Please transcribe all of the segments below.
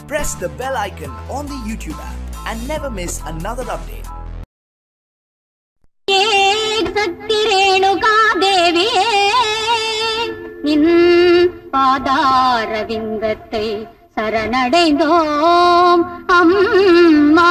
press the bell icon on the YouTube app and never miss another update. ஏக் சக்தி ரேணுகா தேவியே நின் பாதாரவிந்தத்தை சரணடைந்தோம் அம்மா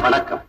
வணக்கம்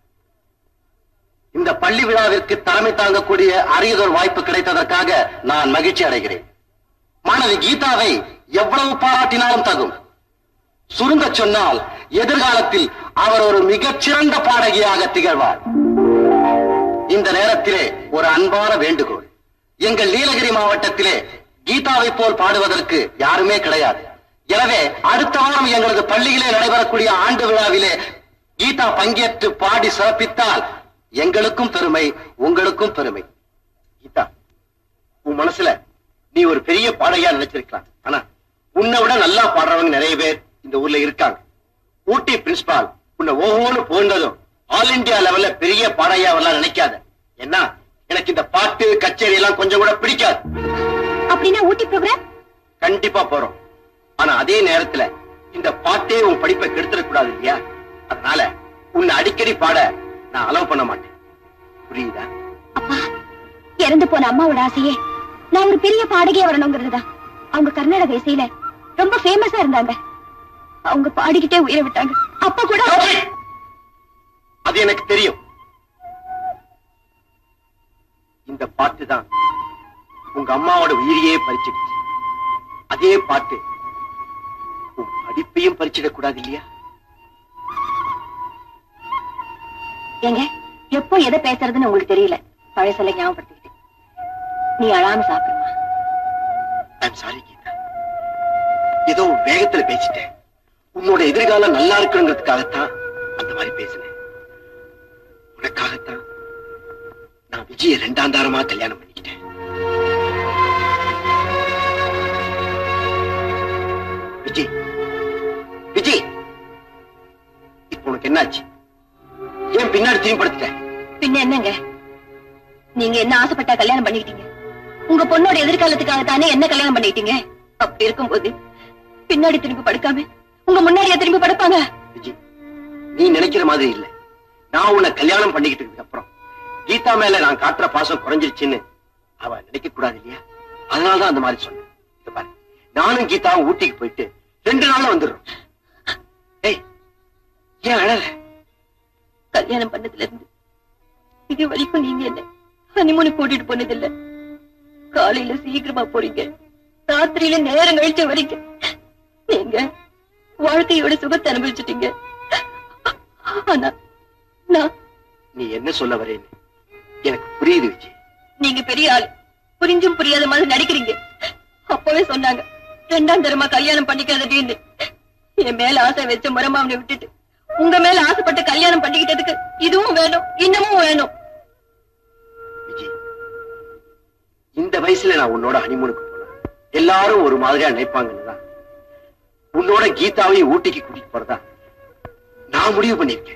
இந்த பள்ளி விழாவிற்கு தலைமை தாங்கக்கூடிய அரியதொரு வாய்ப்பு கிடைத்ததற்காக நான் மகிழ்ச்சி அடைகிறேன் மாணவி கீதாவை எவ்வளவு பாராட்டினாலும் தகும் சுருங்க சொன்னால் எதிர்காலத்தில் அவர் ஒரு மிகச்சிறந்த பாடகியாக திகழ்வார் இந்த நேரத்திலே ஒரு அன்பான வேண்டுகோள் எங்கள் நீலகிரி மாவட்டத்திலே கீதாவை போல் பாடுவதற்கு யாருமே கிடையாது எனவே அடுத்த வாரம் எங்களது பள்ளியிலே நடைபெறக்கூடிய ஆண்டு விழாவிலே கீதா பங்கேற்று பாடி சிறப்பித்தால் எங்களுக்கும் பெருமை உங்களுக்கும் பெருமை கீதா உன் மனசுல நீ ஒரு பெரிய பாடகியா நினைச்சிருக்கலாம் ஆனா உன்னை விட நல்லா பாடுறவங்க நிறைய பேர் இந்த ஊர்ல இருக்காங்க ஊட்டி பிரின்சிபால் உன்னை ஓஹோன்னு புகழ்ந்ததும் ஆல் இந்தியா லெவல்ல பெரிய பாடகியா வரலாம் நினைக்காத என்ன எனக்கு இந்த பாட்டு கச்சேரி எல்லாம் கொஞ்சம் கூட பிடிக்காது அப்படின்னா ஊட்டி ப்ரோக்ராம் கண்டிப்பா போறோம் ஆனா அதே நேரத்துல இந்த பாட்டே உன் படிப்பை கெடுத்துடக் கூடாது இல்லையா அதனால உன்னை அடிக்கடி பாட நான் அலோவ் பண்ண மாட்டேன் புரியுதா அப்பா இறந்து போன அம்மாவோட ஆசையே நான் ஒரு பெரிய பாடகியா வரணுங்கிறதுதான் அவங்க கர்நாடக இசையில ரொம்ப ஃபேமஸா இருந்தாங்க அவங்க பாடிக்கிட்டே உயிரை விட்டாங்க அப்ப கூட அது எனக்கு தெரியும் இந்த பாட்டு தான் உங்க அம்மாவோட உயிரையே பறிச்சிடுச்சு அதே பாட்டு உன் படிப்பையும் பறிச்சிடக் கூடாது இல்லையா ஏங்க எப்போ எதை பேசுறதுன்னு உங்களுக்கு தெரியல பழசல ஞாபகப்படுத்திக்கிட்டு நீ அழாம சாப்பிடுமா ஐம் சாரி கீதா ஏதோ வேகத்துல பேசிட்டேன் உன்னோட எதிர்காலம் நல்லா இருக்கணுங்கிறதுக்காகத்தான் அந்த மாதிரி பேசினேன் உனக்காகத்தான் நான் விஜய ரெண்டாம் தாரமா கல்யாணம் பண்ணிக்கிட்டேன் விஜய் விஜய் இப்போ உனக்கு என்னாச்சு ஏன் பின்னாடி திரும்பி படுத்துட்டேன் பின்ன என்னங்க நீங்க என்ன ஆசைப்பட்டா கல்யாணம் பண்ணிக்கிட்டீங்க உங்க பொண்ணோட எதிர்காலத்துக்காக தானே என்ன கல்யாணம் பண்ணிக்கிட்டீங்க அப்படி இருக்கும்போது பின்னாடி திரும்பி படுக்காம உங்க முன்னாடியே திரும்பி படுப்பாங்க விஜய் நீ நினைக்கிற மாதிரி இல்ல நான் உன்னை கல்யாணம் பண்ணிக்கிட்டதுக்கு அப்புறம் கீதா மேல நான் காட்டுற பாசம் குறைஞ்சிருச்சுன்னு அவ நினைக்க கூடாது இல்லையா அதனாலதான் அந்த மாதிரி சொன்னேன் இத பாரு நானும் கீதாவும் ஊட்டிக்கு போயிட்டு ரெண்டு நாள்ல வந்துடுறோம் ஏய் ஏன் அழல கல்யாணம் பண்ணதுல இருந்து இது வரைக்கும் நீங்க என்ன ஹனிமூனு கூட்டிட்டு போனது இல்ல காலையில சீக்கிரமா போறீங்க ராத்திரியில நேரம் கழிச்ச வரைக்கும் நீங்க வாழ்க்கையோட சுகத்தை அனுபவிச்சிட்டீங்க ஆனா நான் நீ என்ன சொல்ல வரேன்னு எனக்கு புரியுது விஜய் நீங்க பெரிய ஆள் புரிஞ்சும் புரியாத மாதிரி நடிக்கிறீங்க அப்பவே சொன்னாங்க ரெண்டாம் தரமா கல்யாணம் பண்ணிக்காதடின்னு என் மேல ஆசை வச்ச முறமாவனை விட்டுட்டு உங்க மேல ஆசைப்பட்டு கல்யாணம் பண்ணிக்கிட்டதுக்கு இதுவும் வேணும் இன்னமும் வேணும் விஜய் இந்த வயசுல நான் உன்னோட ஹனிமூனுக்கு போனேன் எல்லாரும் ஒரு மாதிரியா நினைப்பாங்கன்னு தான் உன்னோட கீதாவையும் ஊட்டிக்கு கூட்டிட்டு போறதா நான் முடிவு பண்ணிருக்கேன்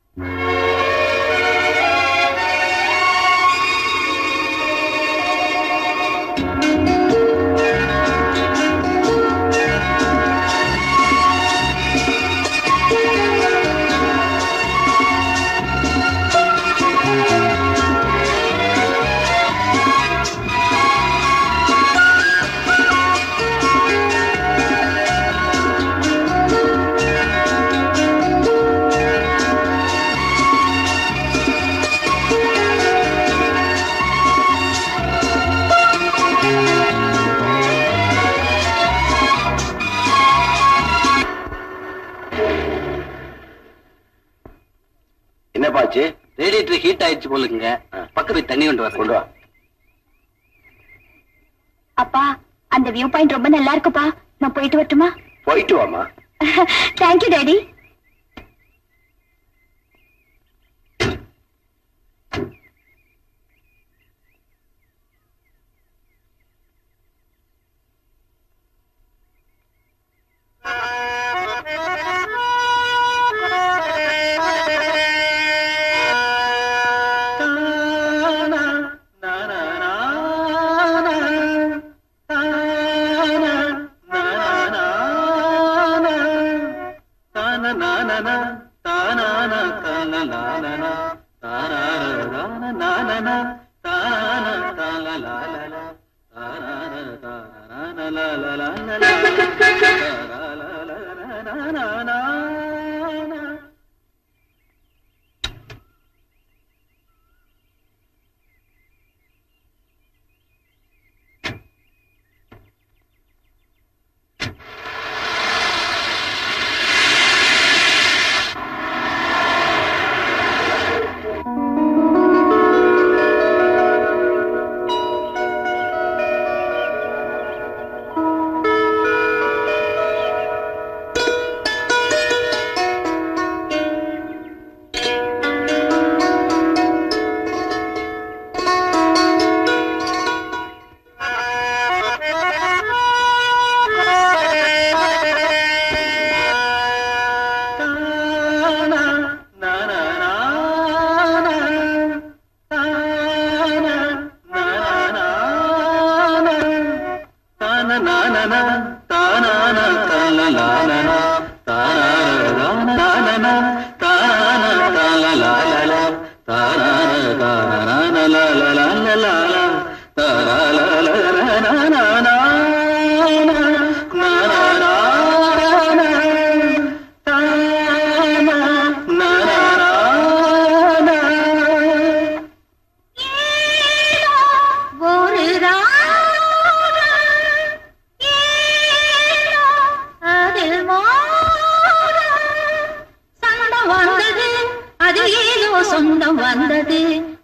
என்னப்பாச்சு ரேடியேட்டர் ஹீட் ஆயிடுச்சு போலுங்க பக்கத்துக்கு தண்ணி கொண்டு வர கொண்டு வா அப்பா அந்த வியூ பாயிண்ட் ரொம்ப நல்லா இருக்குப்பா நான் போயிட்டு வரட்டுமா போயிட்டு வாமா தேங்க்யூ டாடி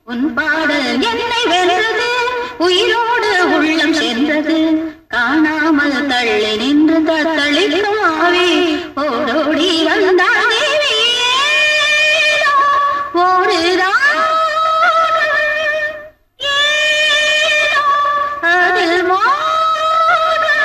உன் பாடல் என்னை வென்றது உயிரோடு உள்ளம் சேர்ந்தது காணாமல் தள்ளி நின்று தத்தளிக்கும் ஆவி ஓடோடி வந்தான் தேவி ஏனோ ஒரு ராகம், ஏனோ அதில் மோகம்.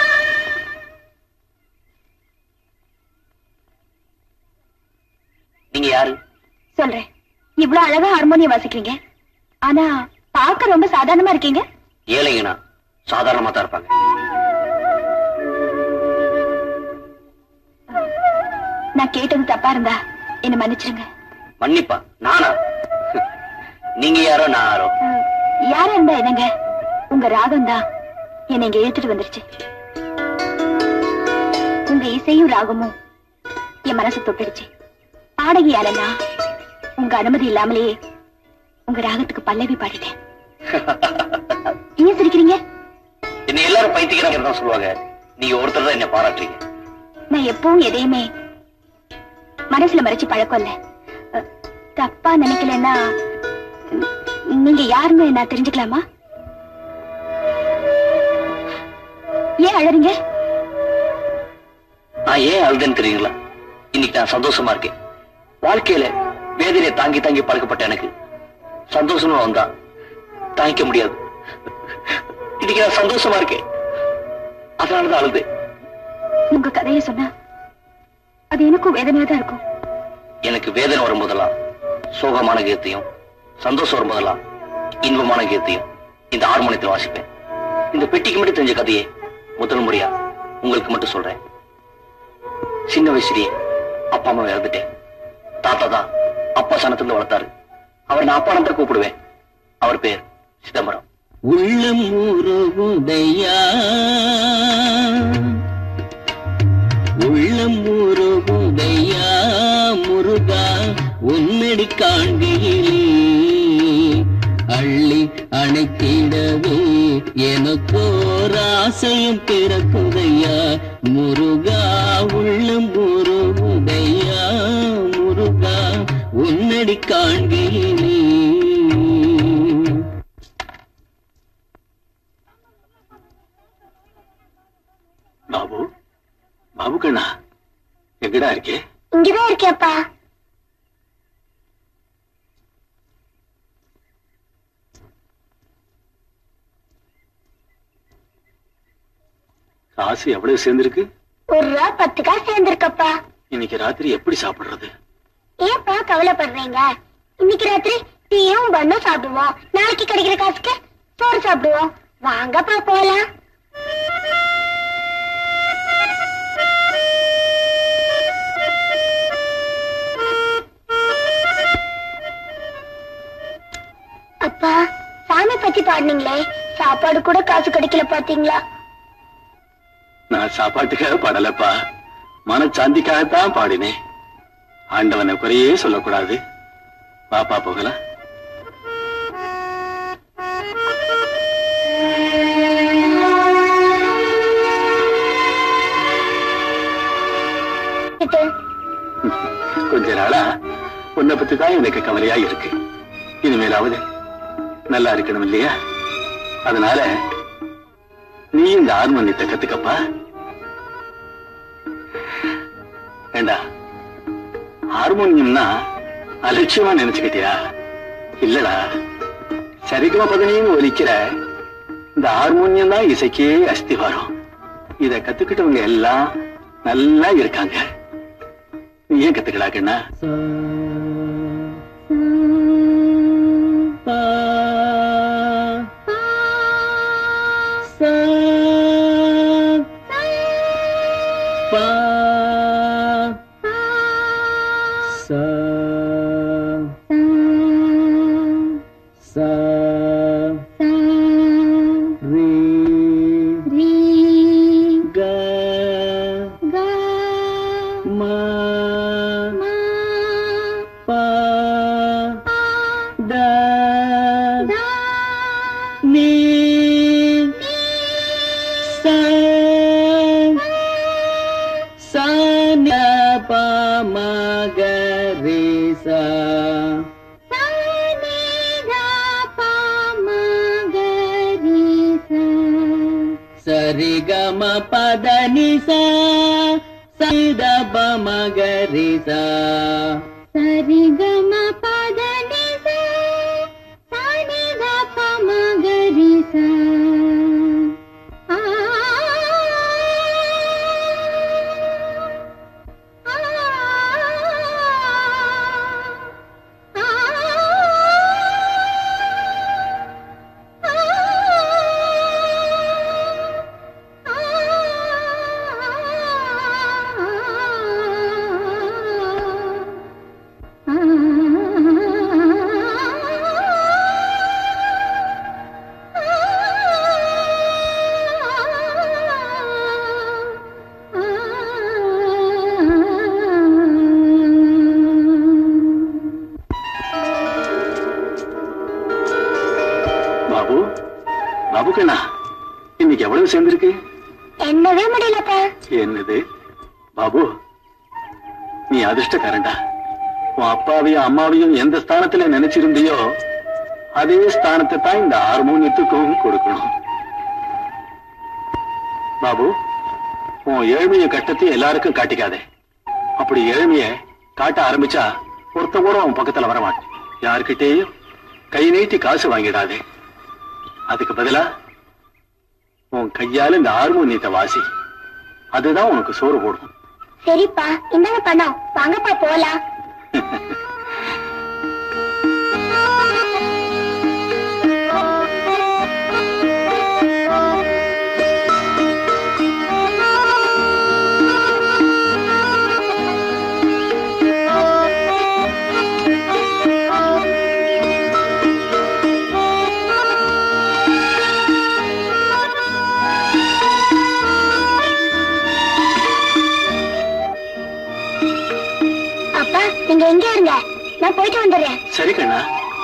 நீங்க யாரு சொல்றேன் இவ்வளவு அழகா ஹார்மோனியம் வாசிக்கிறீங்க ஆனா பார்க்க ரொம்ப சாதாரணமா இருக்கீங்க ஏழைங்கண்ணா சாதாரணமா தான் இருப்பாங்க நான் கேட்டது தப்பா இருந்தா என்ன மன்னிச்சிருங்க மன்னிப்பா நானா நீங்க யாரோ நான் யாரோ அஹ், யாரா இருந்தா என்னங்க உங்க ராகம் தான் என்னை இங்க இழுத்துட்டு வந்துருச்சு உங்க இசையும் ராகமும் என் மனசு தொட்டுடுச்சு பாடகி யாரன்னா உங்க அனுமதி இல்லாமலேயே உங்க ராகத்துக்கு பல்லவி பாடிட்டேன் ஏன் சிரிக்கிறீங்க என்ன எல்லாரும் பைத்தியக்கிறாங்க தான் சொல்லுவாங்க நீங்க ஒருத்தர் தான் என்ன பாராட்டுறீங்க நான் எப்பவும் எதையுமே மனசுல மறைச்சு பழக்கம் இல்ல அஹ், தப்பா நினைக்கலன்னா உம், நீங்க யாருன்னு நான் தெரிஞ்சுக்கலாமா ஏன் அழறீங்க நான் ஏன் அழுதுன்னு தெரியுங்களா இன்னைக்கு நான் சந்தோஷமா இருக்கேன் வாழ்க்கையில வேதனையை தாங்கி தாங்கி பழக்கப்பட்ட எனக்கு சந்தோஷமா வந்தா தாங்கிக்க முடியாது இன்னைக்கு நான் சந்தோஷமா இருக்கேன் அதனாலதான் அழுது உங்க கதையை சொன்னா அது எனக்கும் வேதனையா தான் இருக்கும் எனக்கு வேதனை வரும்போதெல்லாம் சோகமான கீதத்தையும் சந்தோஷம் வரும்போதெல்லாம் இன்பமான கீதத்தையும் இந்த ஹார்மோனியத்தில் வாசிப்பேன் இந்த பெட்டிக்கு மட்டும் தெரிஞ்ச கதையை முதல் முறையா உங்களுக்கு மட்டும் சொல்றேன் சின்ன வயசுலயே அப்பா அம்மா இறந்துட்டேன் தாத்தா தான் அப்பா சனத்துல வளர்த்தாரு அவர் நான் அப்பா தான் கூப்பிடுவேன் அவர் பேர் சிதம்பரம் உள்ளம் உருகுதையா உள்ளம் உருகுதையா முருகா உன்னடி காண்கையிலே அள்ளி அணைத்திடவே எனக்கோர் ஆசையும் பிறக்குதையா முருகா உள்ளம் உருகுதையா முருகா உன்னடி காண்கையிலே பாபு பாபு கண்ணா எங்கடா இருக்கே இங்கதான் இருக்கேப்பா காசு எவ்வளவு சேர்ந்திருக்கு ஒரு ரூபா பத்து காசு சேர்ந்திருக்கப்பா இன்னைக்கு ராத்திரி எப்படி சாப்பிடுறது ஏன்ப்பா கவலைப்படுறீங்க இன்னைக்கு ராத்திரி டீயும் பண்ணும் சாப்பிடுவோம் நாளைக்கு கிடைக்கிற காசுக்கு சோறு சாப்பிடுவோம் வாங்கப்பா போலாம் அப்பா சாமி பத்தி பாடுனீங்களே சாப்பாடு கூட காசு கிடைக்கல பாத்தீங்களா நான் சாப்பாட்டுக்காக பாடலப்பா மனச்சாந்திக்காகத்தான் பாடினேன் ஆண்டவனை குறையே சொல்லக்கூடாது பாப்பா போகலாம் கொஞ்ச நாளா உன்னை பத்தி தான் எனக்கு கவலையா இருக்கு இனிமேலாவது நல்லா இருக்கணும் இல்லையா அதனால நீ இந்த ஹார்மோனியத்தை கத்துக்கப்பா ஏண்டா ஹார்மோனியம்னா அலட்சியமா நினைச்சுக்கிட்டியா இல்லடா சரிகமா பதனின்னு ஒலிக்கிற இந்த ஹார்மோனியம் தான் இசைக்கே அஸ்திவாரம் இத கத்துக்கிட்டவங்க எல்லாம் நல்லா இருக்காங்க நீ ஏன் கத்துக்கடா கண்ணா பா சா பா சா சா ரீ க மா பா da ni sa sa nya pa ma ga re sa గమ పద నిస సరిద బమ గరిస சரிகம பத நிச சனித பம கரிச ஆ ஆ பாபு பாபு கண்ணா இன்னைக்கு எவ்வளவு சேர்ந்திருக்கு என்னவே முடியலப்பா என்னது பாபு நீ அதிர்ஷ்டக்காரன்டா உன் அப்பாவையும் அம்மாவையும் எந்த ஸ்தானத்துல நினைச்சிருந்தியோ அதே ஸ்தானத்தை தான் இந்த ஹார்மோனியத்துக்கும் கொடுக்கணும் பாபு உன் ஏழ்மைய கட்டத்தையும் எல்லாருக்கும் காட்டிக்காதே அப்படி ஏழ்மைய காட்ட ஆரம்பிச்சா ஒருத்த கூட உன் பக்கத்துல வரமாட்டேன் யாருக்கிட்டேயும் கை நீட்டி காசு வாங்கிடாதே அதுக்கு பதிலா உன் கையால இந்த ஹார்மோனியத்தை வாசி அதுதான் உனக்கு சோறு போடும் சரிப்பா இந்தாங்க பணம் வாங்கப்பா போலாம் அப்பா நீங்க எங்க இருங்க நான் போயிட்டு வந்துடுறேன் சரி கண்ணா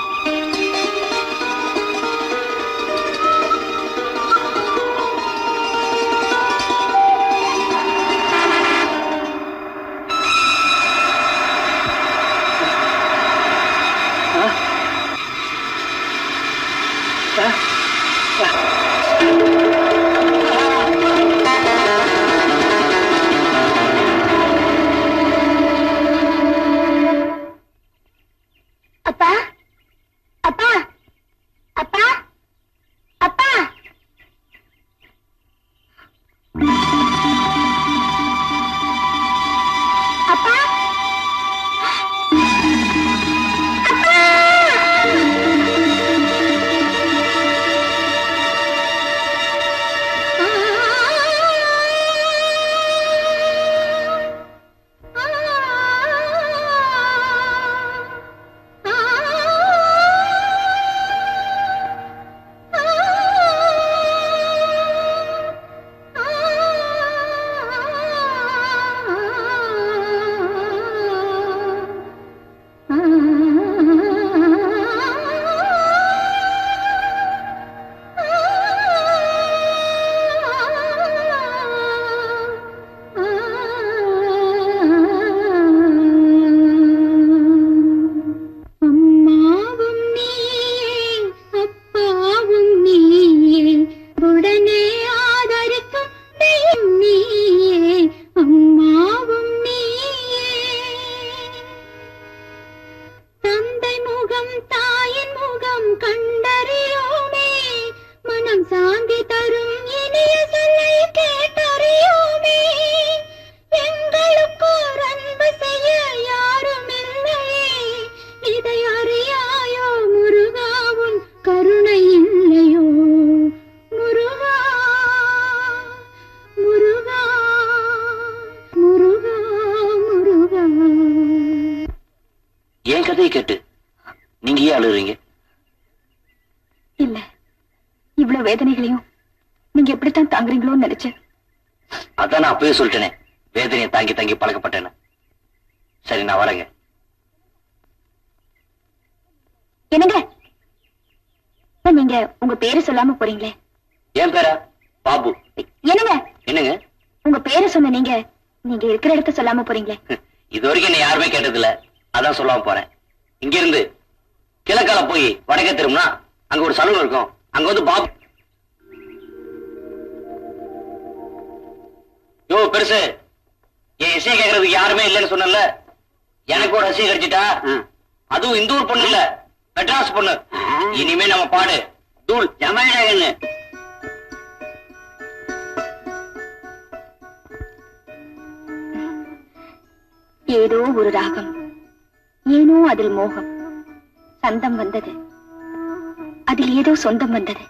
அப்பா அப்பா அப்பா அப்பா அப்பா அம்மாவும் நீயே அப்பாவும் நீயே உடனே ஆதரிக்கும் தெய்வம் நீயே அம்மாவும் நீயே தந்தை முகம் தாயின் முகம் கண்டறியோமே மனம் சாந்தி தரும் இனிய சொல்லை கேட்டறியோமே எங்களுக்கோர் அன்பு செய்ய யாரும் இல்லையே இதை அறியாயோ முருகாவும் கருணை இல்லையோ முருகா முருகா முருகா முருகா என் கதையை கேட்டு நீங்க ஏன் அழுகுறீங்க இல்ல இவ்வளவு வேதனைகளையும் நீங்க எப்படித்தான் தாங்குறீங்களோன்னு நினைச்சேன் அதான் நான் அப்பவே சொல்லிட்டேனே வேதனையை தாங்கி தாங்கி பழக்கப்பட்டேன்னு சரி நான் வரேங்க என்னங்க ஏன் நீங்க உங்க பேரு சொல்லாம போறீங்களே என் பேரா பாபு என்னங்க என்னங்க உங்க பேரு சொன்ன நீங்க நீங்க இருக்கிற இடத்த சொல்லாம போறீங்களே இது வரைக்கும் என்ன யாருமே கேட்டதில்ல அதான் சொல்லாம போறேன் இங்க இருந்து கிழக்கால போய் வடக்கே திரும்பினா அங்க ஒரு சலூன் இருக்கும் அங்க வந்து பாபு யோ பெருசு என் இசையை கேட்கறதுக்கு யாருமே இல்லைன்னு சொன்னல எனக்கு ஒரு ரசிகை கிடைச்சிட்டா அதுவும் இந்த ஊர் பொண்ணு இல்ல மெட்ராஸ் பொண்ணு இனிமே நம்ம பாடு தூள் ஜமாயிடாங்கன்னு ஏதோ ஒரு ராகம் ஏனோ அதில் மோகம் சந்தம் வந்தது அதில் ஏதோ சொந்தம் வந்தது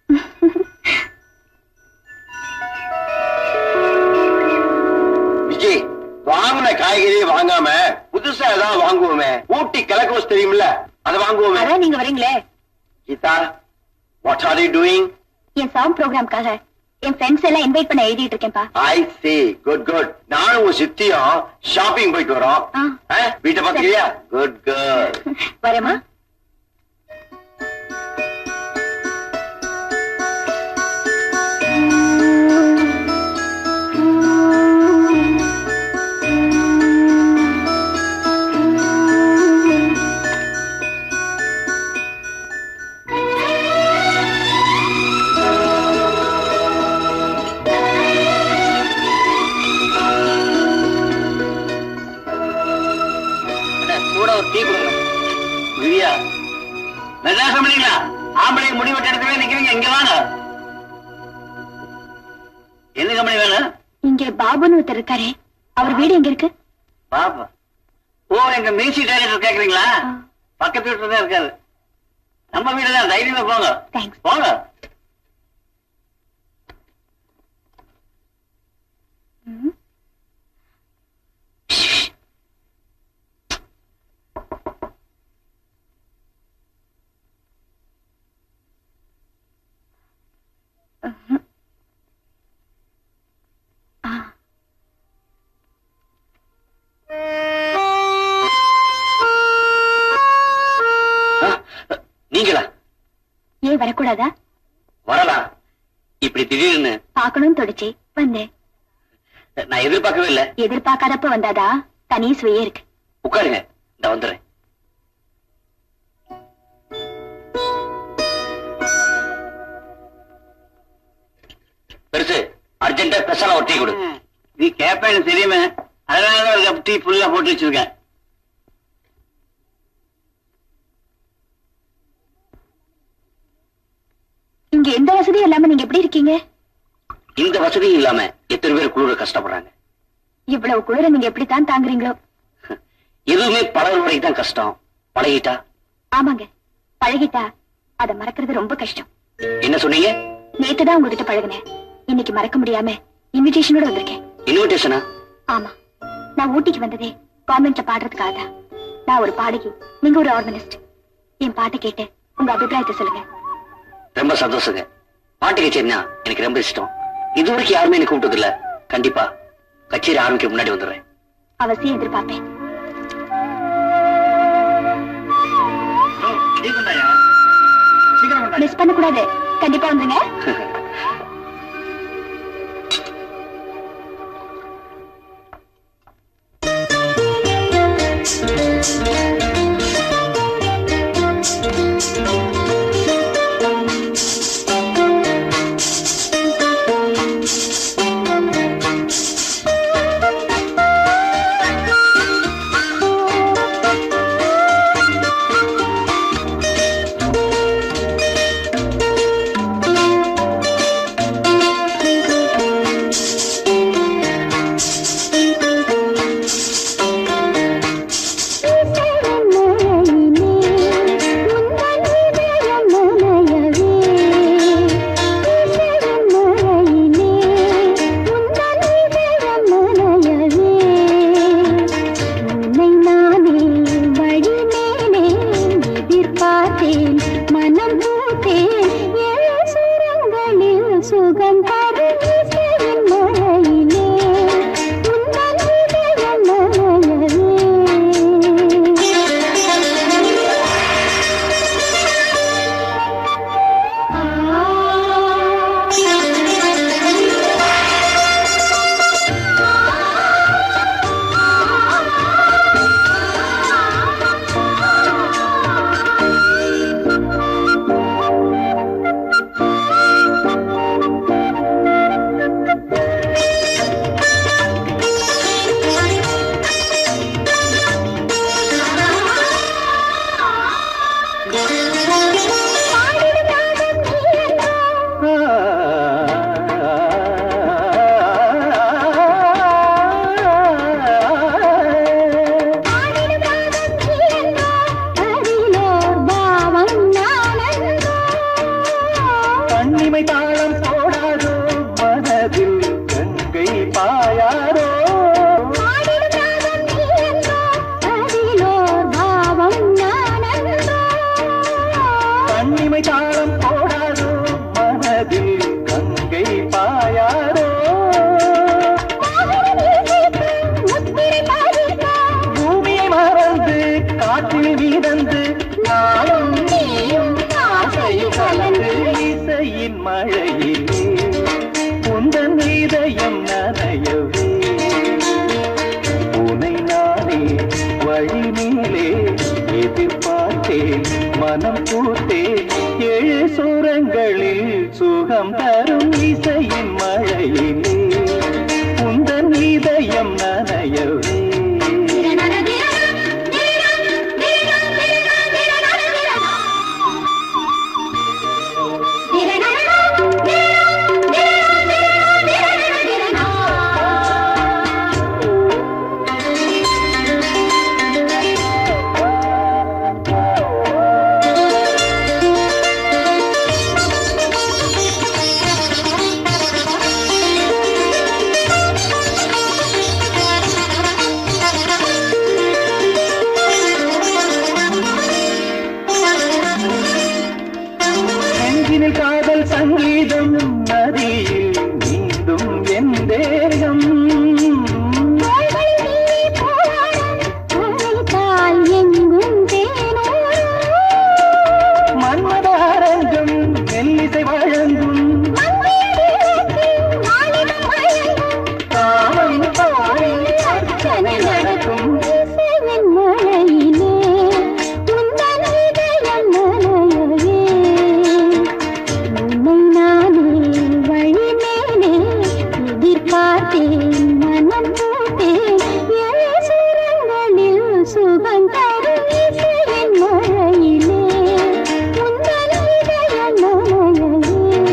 விஜய் வாங்கின காய்கறியே வாங்காம புதுசா ஏதாவது வாங்குவோமே ஊட்டி கிழக்கோஸ் தெரியுமில்ல அதை வாங்குவோமே அதான் நீங்க வரீங்களே Geetha what are you doing என் சாங் ப்ரோக்ராம்காக என் ஃப்ரெண்ட்ஸ் எல்லாம் இன்வைட் பண்ண எழுதிட்டு இருக்கேன்ப்பா ஐ சி குட் குட் நானும் உன் சித்தியும் ஷாப்பிங் போயிட்டு வரோம் ஆ. ஆ, வீட்டை பாத்துக்கிறியா குட் குட் வரேம்மா கூட ஒரு டீ கொடுங்க விரியா மெட்ராஸ் கம்பெனிங்களா ஆம்பளை முடி வெட்ட இடத்துல நிக்கிறீங்க இங்க வாங்க என்ன கம்பெனி வேணும் இங்க பாபுன்னு ஒருத்தர் இருக்காரே அவர் வீடு எங்க இருக்கு பாப்பா ஓ எங்க மியூசிக் டைரக்டர் கேக்குறீங்களா பக்கத்து வீட்டுல தான் இருக்காரு நம்ம வீடு தான் தைரியமா போங்க தேங்க்ஸ் போங்க ஆ, நீங்களா ஏன் வரக்கூடாதா வரலாம் இப்படி திடீர்னு பார்க்கணும்னு தொடிச்சு வந்தேன் நான் எதிர்பார்க்கவே இல்ல எதிர்பார்க்காதப்ப வந்தாதா தனி சுவையே இருக்கு உட்காருங்க இந்த வந்துடுறேன் பெருசு அர்ஜென்டா ஸ்பெஷலா ஒரு டீ கொடு நீ கேப்பேன்னு தெரியுமே அதனாலதான் ஒரு கப் டீ ஃபுல்லா போட்டு வச்சிருக்கேன் இங்க எந்த வசதியும் இல்லாம நீங்க எப்படி இருக்கீங்க இந்த வசதியும் இல்லாம எத்தனை பேர் குளிர கஷ்டப்படுறாங்க இவ்வளவு குளிர நீங்க எப்படித்தான் தாங்குறீங்களோ எதுவுமே பழகுற வரைக்கும் தான் கஷ்டம் பழகிட்டா ஆமாங்க பழகிட்டா அத மறக்கிறது ரொம்ப கஷ்டம் என்ன சொன்னீங்க நேத்துதான் உங்ககிட்ட பழகுனேன் இன்னைக்கு மறக்க முடியாம இன்விடேஷனோட வந்திருக்கேன் இன்விடேஷனா ஆமா நான் ஊட்டிக்கு வந்ததே கான்வென்ட்ல பாடுறதுக்காக தான் நான் ஒரு பாடகி நீங்க ஒரு ஆர்கனிஸ்ட் என் பாட்டை கேட்டு உங்க அபிப்பிராயத்தை சொல்லுங்க ரொம்ப சந்தோஷங்க பாட்டு கச்சேரினா எனக்கு ரொம்ப இஷ்டம் இது வரைக்கும் யாருமே எனக்கு கூப்பிட்டது இல்ல கண்டிப்பா கச்சேரி ஆரம்பிக்க முன்னாடி வந்துடுறேன் அவசியம் எதிர்பார்ப்பேன் மிஸ் பண்ண கூடாது கண்டிப்பா வந்துருங்க வழி மேலே எதிர்பார்த்தேன் மனம் பூத்தேன் ஏழு சூரங்களில் சுகம் தரும் இசையின் மழையிலே உந்தன் இதயம் நனையவே நெஞ்சினில் காதல் சங்கீதம் நதியில் நீந்தும் என் தேகம் மன்மத அரங்கம் மெல்லிசை வழங்கும் காமம் பாடி அர்ச்சனை நடக்கும் எதிர்பார்த்தேன் மனம் போட்டேன் ஏழு சுரங்களில் சுகம் தரும் இசையின் மழையிலே உந்தன் இதயம் நனையவே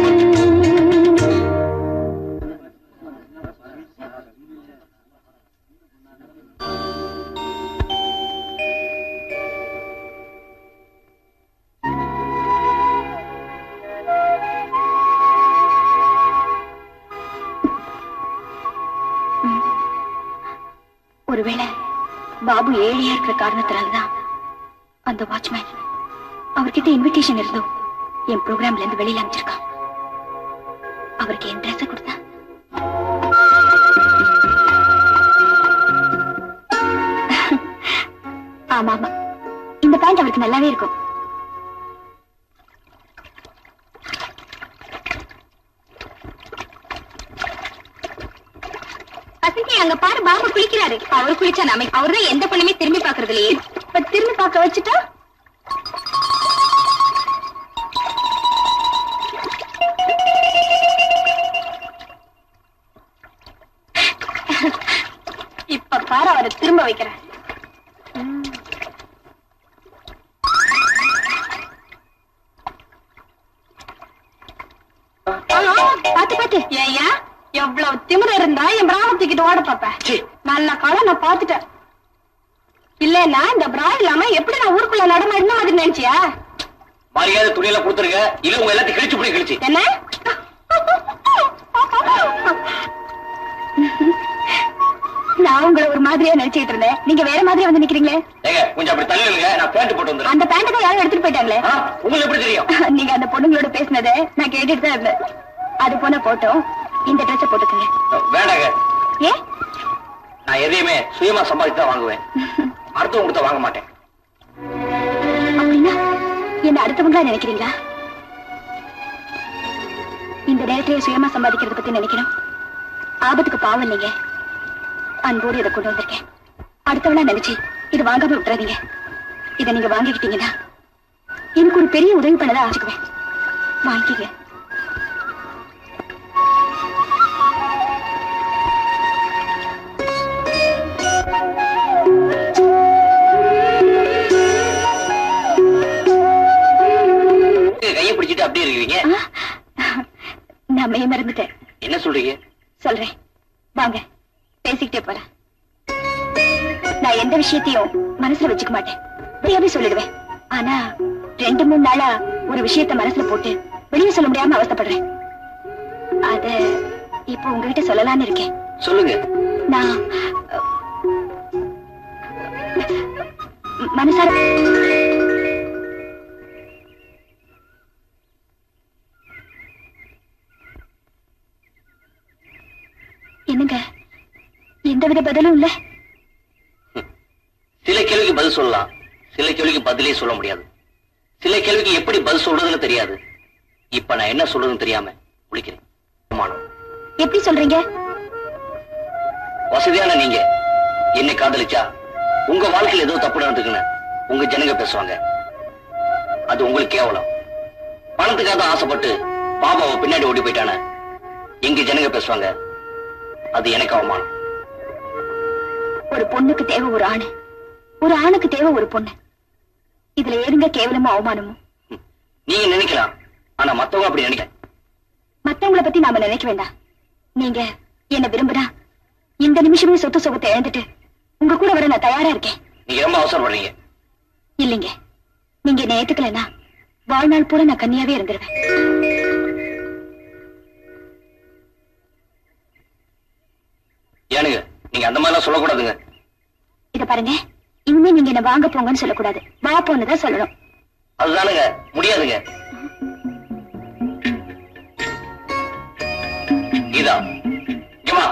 ஒருவேளை பாபு ஏழையா இருக்கிற காரணத்தினாலதான் அந்த வாட்ச்மேன் அவர்கிட்ட இன்விடேஷன் இருந்தும் என் ப்ரோக்ராம்ல இருந்து வெளியில அமைச்சிருக்கான் அவருக்கு என் ட்ரெஸ் கொடுத்தா ஆமா ஆமா இந்த பேண்ட் அவருக்கு நல்லாவே இருக்கும் வசந்தி அங்க பாரு பாபு குளிக்கிறாரு அவர் குளிச்சா நாம அவர்தான் எந்த பொண்ணுமே திரும்பி பாக்குறது இல்லையே இப்ப திரும்பி பார்க்க வச்சுட்டா இப்ப பாரு அவரை திரும்ப வைக்கிறேன் பாத்து பாத்து ஏயா எவ்வளவு திமிர இருந்தா என் பிராண தூக்கிட்டு ஓட பாப்ப சீ. நல்ல காலம் நான் பாத்துட்டேன் இல்லன்னா இந்த பிரா இல்லாம எப்படி நான் ஊருக்குள்ள நடமாடின மாதிரி நினைச்சியா மரியாதை துணியில கொடுத்துருங்க இல்ல உங்க எல்லாத்தையும் கிழிச்சு போய் கிழிச்சு என்ன நான் உங்களை ஒரு மாதிரியா நினைச்சிட்டு இருந்தேன் நீங்க வேற மாதிரியா வந்து நிக்கிறீங்களே ஏங்க கொஞ்சம் அப்படி தள்ளி நில்லுங்க, நான் பேண்ட் போட்டு வந்துடுறேன் அந்த பேண்ட் தான் யாரும் எடுத்துட்டு போயிட்டாங்களே ஆ, உங்களுக்கு எப்படி தெரியும் நீங்க அந்த பொண்ணுங்களோட பேசினதை நான் கேட்டுட்டு தான் இருந்தேன் அது போன போட்டோம் இந்த ட்ரெஸ் போட்டுக்கங்க வேண்டாங்க ஏ நான் எதையுமே சுயமா சம்பாதிச்சு தான் வாங்குவேன் அடுத்தவங்க கொடுத்தா வாங்க மாட்டேன் அப்படின்னா என்ன அடுத்தவங்களா நினைக்கிறீங்களா இந்த நேரத்திலேயே சுயமா சம்பாதிக்கிறத பத்தி நினைக்கணும் ஆபத்துக்கு பாவம் இல்லைங்க அன்போடு இதை கொண்டு வந்திருக்கேன் அடுத்தவளா நினைச்சு இது வாங்காம விட்டுறாதீங்க இதை நீங்க வாங்கிக்கிட்டீங்கன்னா எனக்கு ஒரு பெரிய உதவி பண்ணதா ஆச்சுக்குவேன் வாங்கிக்கங்க கையை பிடிச்சிட்டு அப்படியே இருக்கீங்க நான் மெய் மறந்துட்டேன் என்ன சொல்றீங்க சொல்றேன் வாங்க பேசிக்கிட்டே போறேன் நான் எந்த விஷயத்தையும் மனசுல வச்சுக்க மாட்டேன் வெளியாவே சொல்லிடுவேன் ஆனா ரெண்டு மூணு நாளா ஒரு விஷயத்த மனசுல போட்டு வெளியே சொல்ல முடியாம அவஸ்தைப்படுறேன் அத இப்போ உங்ககிட்ட சொல்லலாம்னு இருக்கேன் சொல்லுங்க நான் அஹ், மனசார என்னங்க எந்தவித பதிலும் இல்ல சில கேள்விக்கு பதில் சொல்லலாம் சில கேள்விக்கு பதிலே சொல்ல முடியாது சில கேள்விக்கு எப்படி பதில் சொல்றதுன்னு தெரியாது இப்ப நான் என்ன சொல்றதுன்னு தெரியாம முழிக்கிறேன் அவமானம். எப்படி சொல்றீங்க வசதியான நீங்க என்னை காதலிச்சா உங்க வாழ்க்கையில ஏதோ தப்பு நடந்துக்குன்னு உங்க ஜனங்க பேசுவாங்க அது உங்களுக்கு கேவலம் பணத்துக்காக தான் ஆசைப்பட்டு பாபாவை பின்னாடி ஓடி போயிட்டானே எங்க ஜனங்க பேசுவாங்க அது எனக்கு அவமானம் ஒரு பொண்ணுக்கு தேவை ஒரு ஆணு ஒரு ஆணுக்கு தேவை ஒரு பொண்ணு இதுல ஏதுங்க கேவலமும் அவமானமும் நீங்க நினைக்கலாம் ஆனா மத்தவங்க அப்படி நினைக்க மத்தவங்கள பத்தி நாம நினைக்க வேண்டாம் நீங்க என்ன விரும்புனா இந்த நிமிஷமே சொத்து சுகத்தை இழந்துட்டு உங்க கூட வர நான் தயாரா இருக்கேன் நீங்க ரொம்ப அவசரப்படுறீங்க இல்லைங்க நீங்க என்ன ஏத்துக்கலைன்னா வாழ்நாள் பூரா நான் கன்னியாவே இருந்துருவேன் ஏனுங்க நீங்க அந்த மாதிரிலாம் சொல்லக்கூடாதுங்க இத பாருங்க இனிமே நீங்க என்ன வாங்க போங்கன்னு சொல்லக்கூடாது வா போன்னு தான் சொல்லணும் அதுதானுங்க முடியாதுங்க கீதா இங்கம்மா.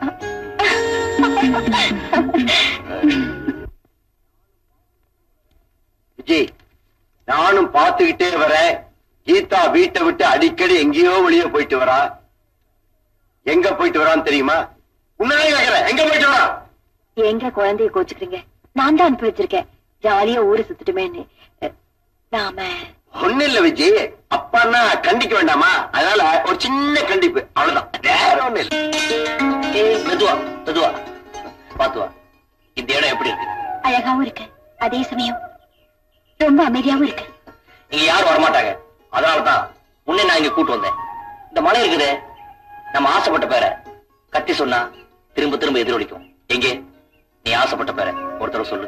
விஜய் நானும் பார்த்துக்கிட்டே வரேன் கீதா வீட்டை விட்டு அடிக்கடி எங்கேயோ வெளியே போயிட்டு வரா எங்க போயிட்டு வரான்னு தெரியுமா உன்னதான் கேக்குறேன் எங்க போயிட்டு வரா எங்க குழந்தைய கோச்சுக்கிறீங்க நான் தான் அனுப்பி வச்சிருக்கேன் ஜாலியா ஊரு சுத்துட்டுமேன்னு அஹ், நாம ஒண்ணு இல்ல விஜய் அப்பான்னா கண்டிக்க வேண்டாமா அதனால ஒரு சின்ன கண்டிப்பு அவ்வளவுதான் வேற ஒண்ணு இல்ல ஏய் மெதுவா மெதுவா பாத்து வா இந்த இடம் எப்படி இருக்கு அழகாவும் இருக்கு அதே சமயம் ரொம்ப அமைதியாவும் இருக்கு இங்க யாரும் வரமாட்டாங்க அதனாலதான் முன்னே நான் இங்க கூட்டு வந்தேன் இந்த மலை இருக்குதே நம்ம ஆசைப்பட்ட பேரை கத்தி சொன்னா திரும்ப திரும்ப எதிரொலிக்கும் எங்கே நீ ஆசைப்பட்ட பேரை ஒரு தடவை சொல்லு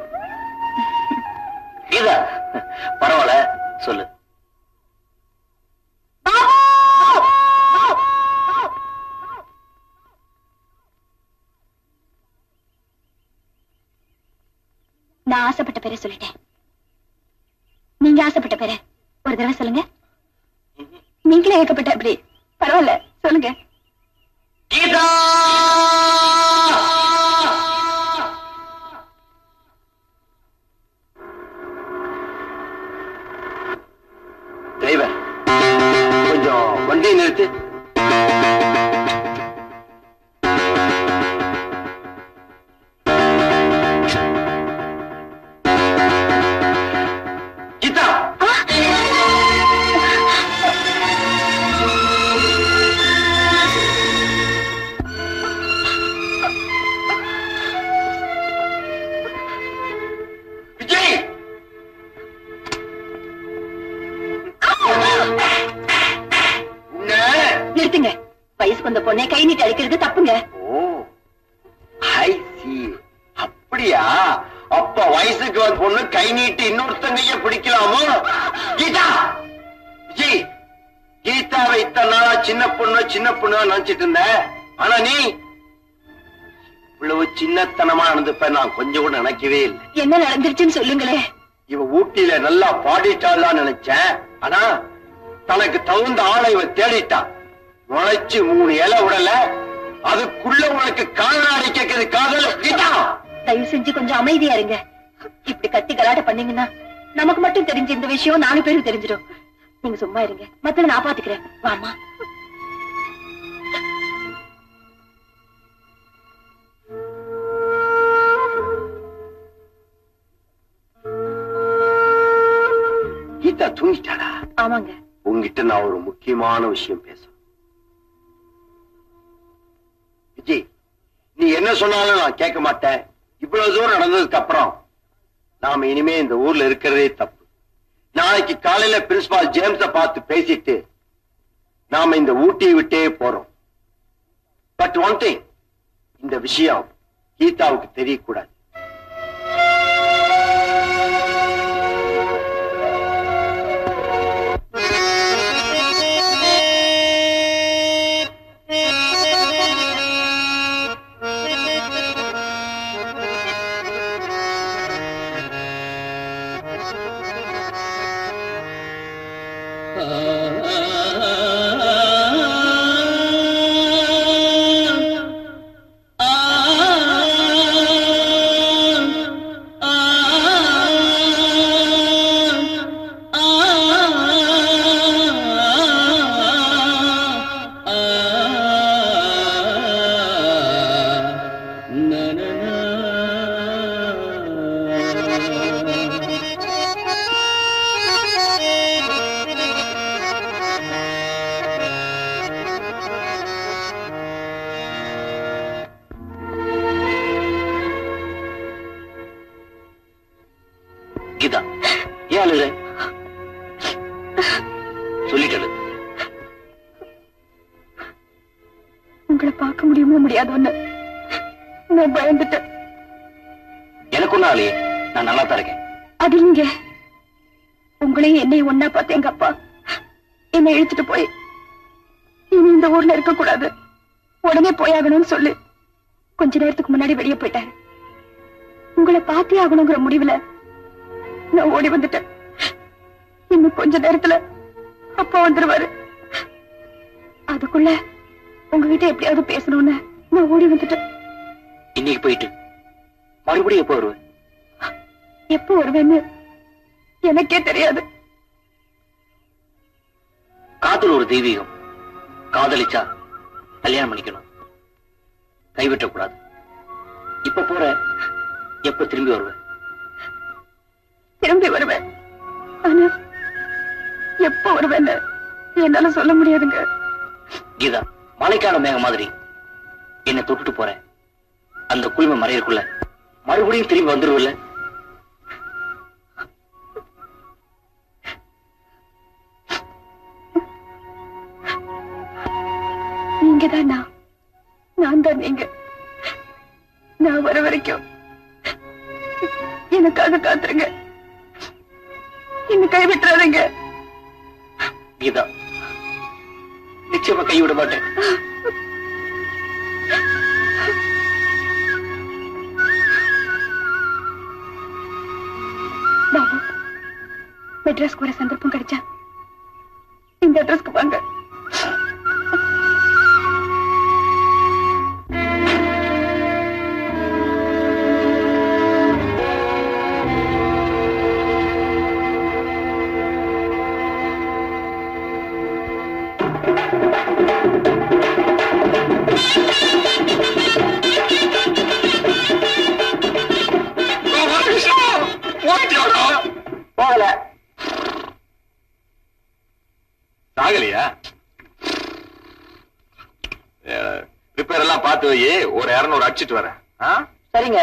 கீதா பரவாயில்ல சொல்லு நான் ஆசைப்பட்ட பேரை சொல்லிட்டேன் நீங்க ஆசைப்பட்ட பேரை ஒரு தடவை சொல்லுங்க நீங்களே ஏற்கப்பட்ட அப்படி பரவாயில்ல சொல்லுங்க கீதா டிரைவர் கொஞ்சம் வண்டியை நிறுத்து கீதா விஜய் உன்னை நிறுத்துங்க வயசுக்கு வந்த பொண்ணை கை நீட்டி அடிக்கிறது தப்புங்க ஓ ஐ சி அப்படியா அப்ப வயசுக்கு வந்த பொண்ணு கை நீட்டி இன்னொருத்தங்கைய பிடிக்கலாமோ கீதா விஜய் கீதாவை இத்தனை நாளா சின்ன பொண்ணு சின்ன பொண்ணு நினைச்சிட்டு இருந்தேன் ஆனா நீ இவ்வளவு சின்னத்தனமா நடந்துப்ப நான் கொஞ்சம் கூட நினைக்கவே இல்லை என்ன நடந்துருச்சுன்னு சொல்லுங்களே இவ ஊட்டியில நல்லா பாடிட்டாள்லாம் நினைச்சேன் ஆனா தனக்கு தகுந்த ஆளை இவ தேடிட்டா நுழைச்சு மூணு இலை விடல அதுக்குள்ள உனக்கு கால்நாடி கேக்குது காதல் கீதா தயவு செஞ்சு கொஞ்சம் அமைதியா இருங்க இப்படி கத்தி கலாட்ட பண்ணீங்கன்னா நமக்கு மட்டும் தெரிஞ்ச இந்த விஷயம் நாலு பேருக்கு தெரிஞ்சிடும் நீங்க சும்மா இருங்க மத்தத நான் பாத்துக்கிறேன் வாமா கீதா தூங்கிட்டாடா ஆமாங்க உங்ககிட்ட நான் ஒரு முக்கியமான விஷயம் பேசணும் விஜய் நீ என்ன சொன்னாலும் நான் கேட்க மாட்டேன் இவ்வளவு தூரம் நடந்ததுக்கு அப்புறம் நாம இனிமே இந்த ஊர்ல இருக்கிறதே தப்பு நாளைக்கு காலையில பிரின்சிபால் ஜேம்ஸ பார்த்து பேசிட்டு நாம இந்த ஊட்டியை விட்டே போறோம் பட் ஒன் திங் இந்த விஷயம் கீதாவுக்கு தெரியக்கூடாது ஆ கீதா ஏன் அழுகுற சொல்லிட்டு உங்களை பார்க்க முடியுமோ முடியாதோன்னு நான் பயந்துட்டேன் எனக்கு ஒண்ணும் ஆலையே நான் நல்லா தான் இருக்கேன் அது இங்க உங்களையும் என்னையும் ஒன்னா பார்த்து எங்க அப்பா என்னை இழுத்துட்டு போய் இனி இந்த ஊர்ல இருக்க கூடாது உடனே போயாகணும்னு சொல்லி கொஞ்ச நேரத்துக்கு முன்னாடி வெளியே போயிட்டாரு உங்களை பார்த்தே ஆகணுங்கிற முடிவுல நான் ஓடி வந்துட்டேன் இன்னும் கொஞ்ச நேரத்துல அப்பா வந்துருவாரு அதுக்குள்ள உங்ககிட்ட எப்படியாவது பேசணும்னு நான் ஓடி வந்துட்டேன் இன்னைக்கு போயிட்டு மறுபடியும் எப்போ வருவேன் எப்போ வருவேன்னு எனக்கே தெரியாது காதல் ஒரு தெய்வீகம் காதலிச்சா கல்யாணம் பண்ணிக்கணும் கைவிட்ட கூடாது இப்ப போற எப்ப திரும்பி வருவேன் திரும்பி வருவேன் ஆனா எப்போ வருவேன்னு என்னால சொல்ல முடியாதுங்க கீதா மழைக்கால மேகம் மாதிரி என்னை தொட்டுட்டு போறேன் அந்த குளிமை மறையறக்குள்ள மறுபடியும் திரும்பி வந்துருவில்ல நீங்க தான் நான் நான் தான் நீங்க நான் வர வரைக்கும் எனக்காக காத்துருங்க என்ன கைவிட்டுறாதீங்க கீதா நிச்சயமா கைவிட மாட்டேன் பாபு மெட்ராஸ்க்கு வர சந்தர்ப்பம் கிடைச்சா இந்த அட்ரஸ்க்கு வாங்க போகல சாகலையா ரிப்பேர் எல்லாம் பார்த்து வை ஒரு இரநூறு அடிச்சிட்டு வரேன் ஆ? சரிங்க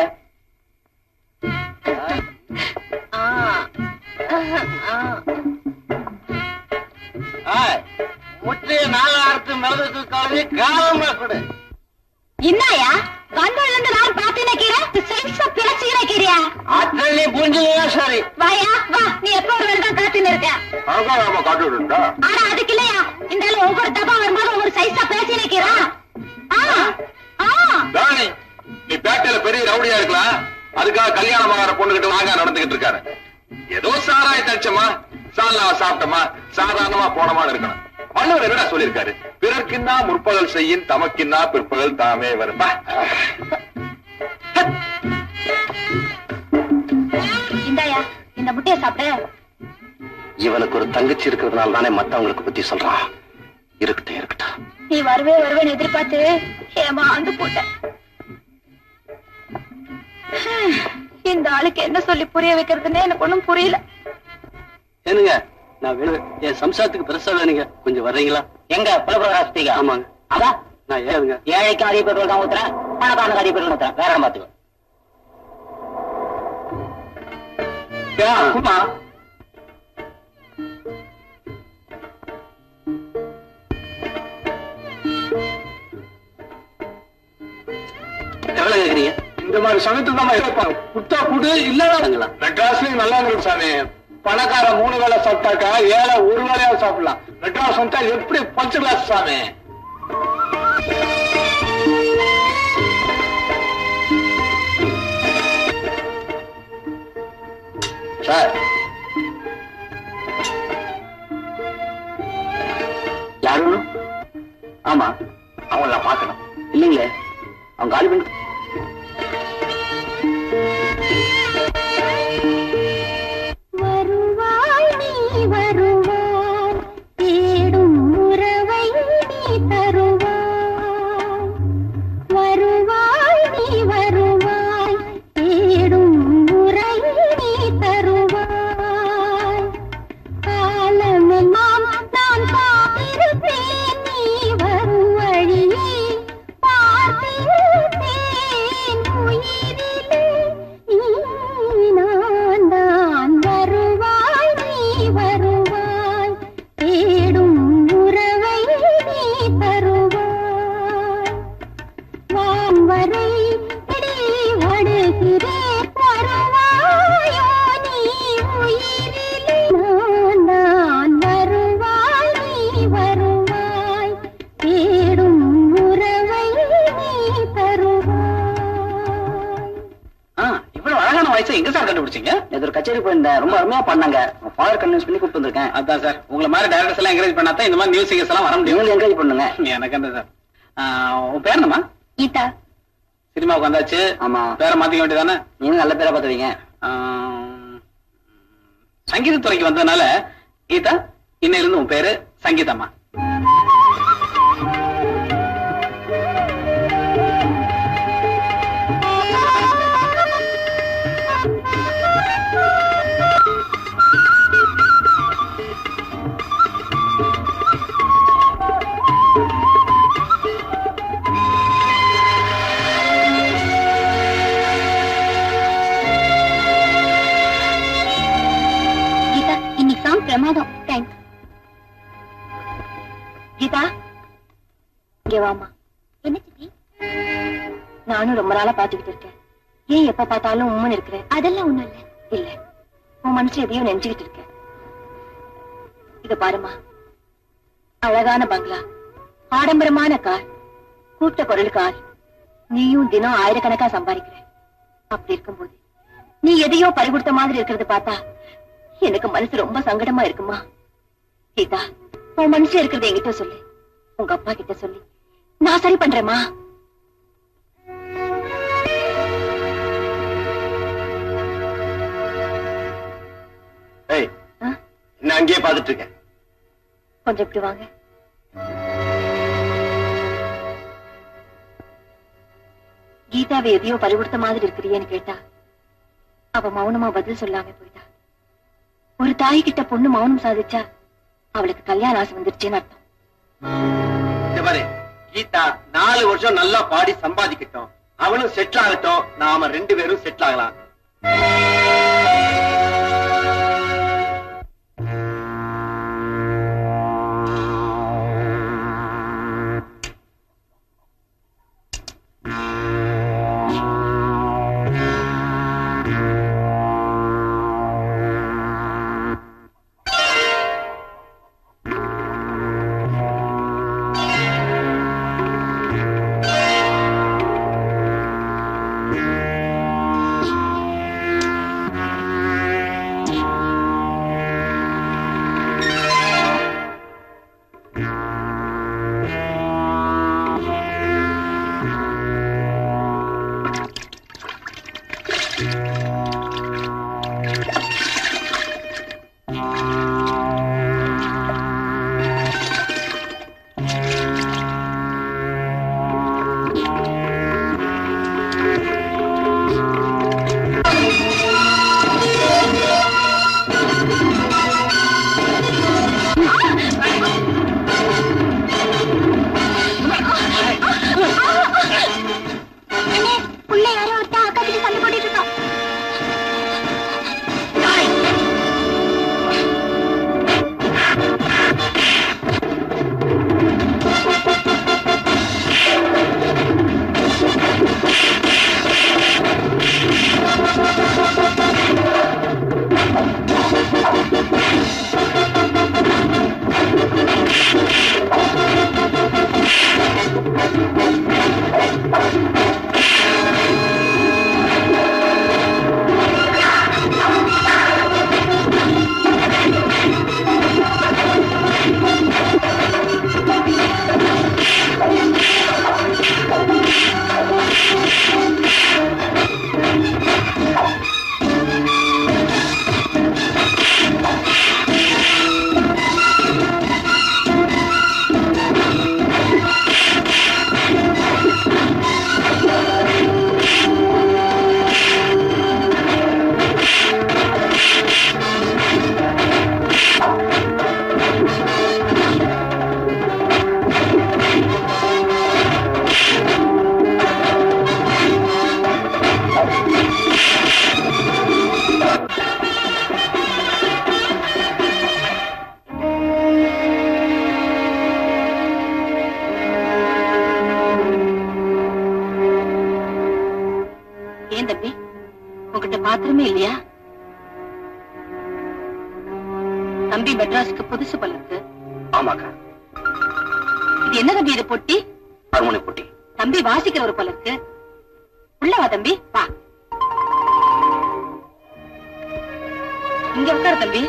முட்டைய நாலாயிரத்து மிளகு கலவி காலமா கொடு என்னயா வந்ததுல இருந்து நான் பார்த்து நிக்கிறேன் சைஸா பிழைச்சு நிக்கிறியா அத்தனை நீ புரிஞ்சுக்கா சரி வாயா வா நீ எப்ப ஒரு வேலை தான் காத்துன்னு இருக்க அதான் நாம காட்டி விட்டுட்டா ஆனா அதுக்கு இல்லையா இந்த ஆளு ஒவ்வொரு தப்பா வரும்போது ஒவ்வொரு சைஸா பேசி நிக்கிறான் ஆ ஆ தானி நீ பேட்டையில பெரிய ரவுடியா இருக்கலாம் அதுக்காக கல்யாணம் ஆகிற பொண்ணுகிட்ட வாங்க நடந்துகிட்டு இருக்காரு ஏதோ சாராய தடிச்சமா சால்னாவை சாப்பிட்டமா சாதாரணமா போனமான்னு இருக்கணும் வள்ளுவர் என்னடா சொல்லியிருக்காரு பிறர்க்கின்னா முற்பகல் செய்யின் தமக்கின்னா பிற்பகல் தாமே வரும்பா இந்தாயா இந்த முட்டைய சாப்பிடு இவனுக்கு ஒரு தங்கச்சி இருக்கிறதுனால தானே மத்தவங்களுக்கு பத்தி சொல்றான் இருக்கட்டும் இருக்கட்டும் நீ வருவே வருவேன்னு எதிர்பார்த்து ஏமாந்து போட்டேன் இந்த ஆளுக்கு என்ன சொல்லி புரிய வைக்கிறதுன்னு எனக்கு ஒண்ணும் புரியல ஏனுங்க நான் வேணும் என் சம்சாரத்துக்கு பெருசா வேணுங்க கொஞ்சம் வர்றீங்களா எங்க புலபிரகாசத்திகா ஆமாங்க அதான் நான் ஏதுங்க ஏழைக்கு அதிக பெட்ரோல் தான் ஊத்துறேன் பணக்காரனுக்கு அதிக பெட்ரோல் ஊத்துறேன் வேற இடம் பாத்துக்கோ குமா எவ்வளவு கேக்குறீங்க இந்த மாதிரி சமயத்துல தான் இருப்பாங்க குத்தா குடு இல்ல மெட்ராஸ்லயும் நல்லா இருக்கு சாமி பணக்கார மூணு வேளை சாப்பிட்டாக்கா ஏழை ஒரு வேளையாவது சாப்பிடலாம் மெட்ராஸ் வந்தா எப்படி பஞ்ச கிளாஸ் சாமி சார் யாரு வேணும்? ஆமா அவங்கள நான் பார்க்கணும் இல்லைங்களே அவங்க காலி பண்ணி வருவாய் நீ வருவாய் தேடும் உறவை நீ தருவாய் வருவாய் நீ வருவாய் தேடும் உறவை நீ தருவாய் காலமெல்லாம் நான் காத்திருப்பேன் நீ வரும் வழியை பார்த்திருப்பேன் உயிரிலே நீ நான் வாய்ஸ் எங்க சார் கண்டுபிடிச்சீங்க நேத்து ஒரு கச்சேரி போயிருந்தேன் ரொம்ப அருமையா பண்ணாங்க ஃபாதர் கன்வின்ஸ் பண்ணி கூப்பிட்டு வந்திருக்கேன் அதான் சார் உங்களை மாதிரி டைரக்டர்ஸ் எல்லாம் என்கரேஜ் பண்ணாதான் இந்த மாதிரி நியூஸ் சிங்கர்ஸ் எல்லாம் வர முடியும் நீங்களும் என்கரேஜ் பண்ணுங்க எனக்கு அந்த சார் ஆஹ், உன் பேர் என்னம்மா கீதா சினிமாவுக்கு வந்தாச்சு ஆமா பேரை மாத்திக்க வேண்டியதானே நீங்களும் நல்ல பேரா பாத்துவீங்க சங்கீதத்துறைக்கு வந்ததுனால கீதா இன்னையில இருந்து உன் பேரு சங்கீதம்மா கீதா இன்னைக்கு சாங் பிரமாதம் தேங்க்ஸ் கீதா இங்க வாமா என்ன சித்தி நானும் ரொம்ப நாளா பாத்துக்கிட்டு இருக்கேன் ஏன் எப்ப பார்த்தாலும் உம்மன் இருக்கிற அதெல்லாம் ஒண்ணும் இல்ல இல்ல உன் மனசுல எதையோ நெஞ்சுக்கிட்டு இருக்க இத பாருமா அழகான பங்களா ஆடம்பரமான கார் கூட்ட குரல் கார் நீயும் தினம் ஆயிரக்கணக்கா சம்பாதிக்கிற அப்படி இருக்கும்போது நீ எதையோ பறிகொடுத்த மாதிரி இருக்கிறது பார்த்தா எனக்கு மனசு ரொம்ப சங்கடமா இருக்குமா கீதா உன் மனசுல இருக்கிறத என்கிட்ட சொல்லு உங்க அப்பா கிட்ட சொல்லி நான் சரி பண்றேம்மா ஏய் ஆ? என்ன அங்கேயே பாத்துட்டு இருக்கேன் கொஞ்சம் இப்படி வாங்க கீதாவை எதையோ பறிகொடுத்த மாதிரி இருக்கிறியேன்னு கேட்டா அவ மௌனமா பதில் சொல்லாம போயிட்டா ஒரு தாய் கிட்ட பொண்ணு மௌனம் சாதிச்சா அவளுக்கு கல்யாண ஆசை வந்துருச்சுன்னு அர்த்தம் இந்த பாரு கீதா நாலு வருஷம் நல்லா பாடி சம்பாதிக்கட்டும் அவனும் செட்டில் ஆகட்டும் நாம ரெண்டு பேரும் செட்டில் ஆகலாம் உள்ள யாரோ ஒருத்தன் அக்கா கிட்ட சண்டை போட்டுட்டு இருக்கான் ஏன் தம்பி உங்ககிட்ட பாத்திரமே இல்லையா தம்பி மெட்ராஸுக்கு புதுசு போல இருக்கு ஆமாக்கா இது என்ன தம்பி இது பொட்டி ஹார்மோனி போட்டி தம்பி வாசிக்கிற ஒரு போல இருக்கு உள்ள வா தம்பி வா இங்க உட்காரு தம்பி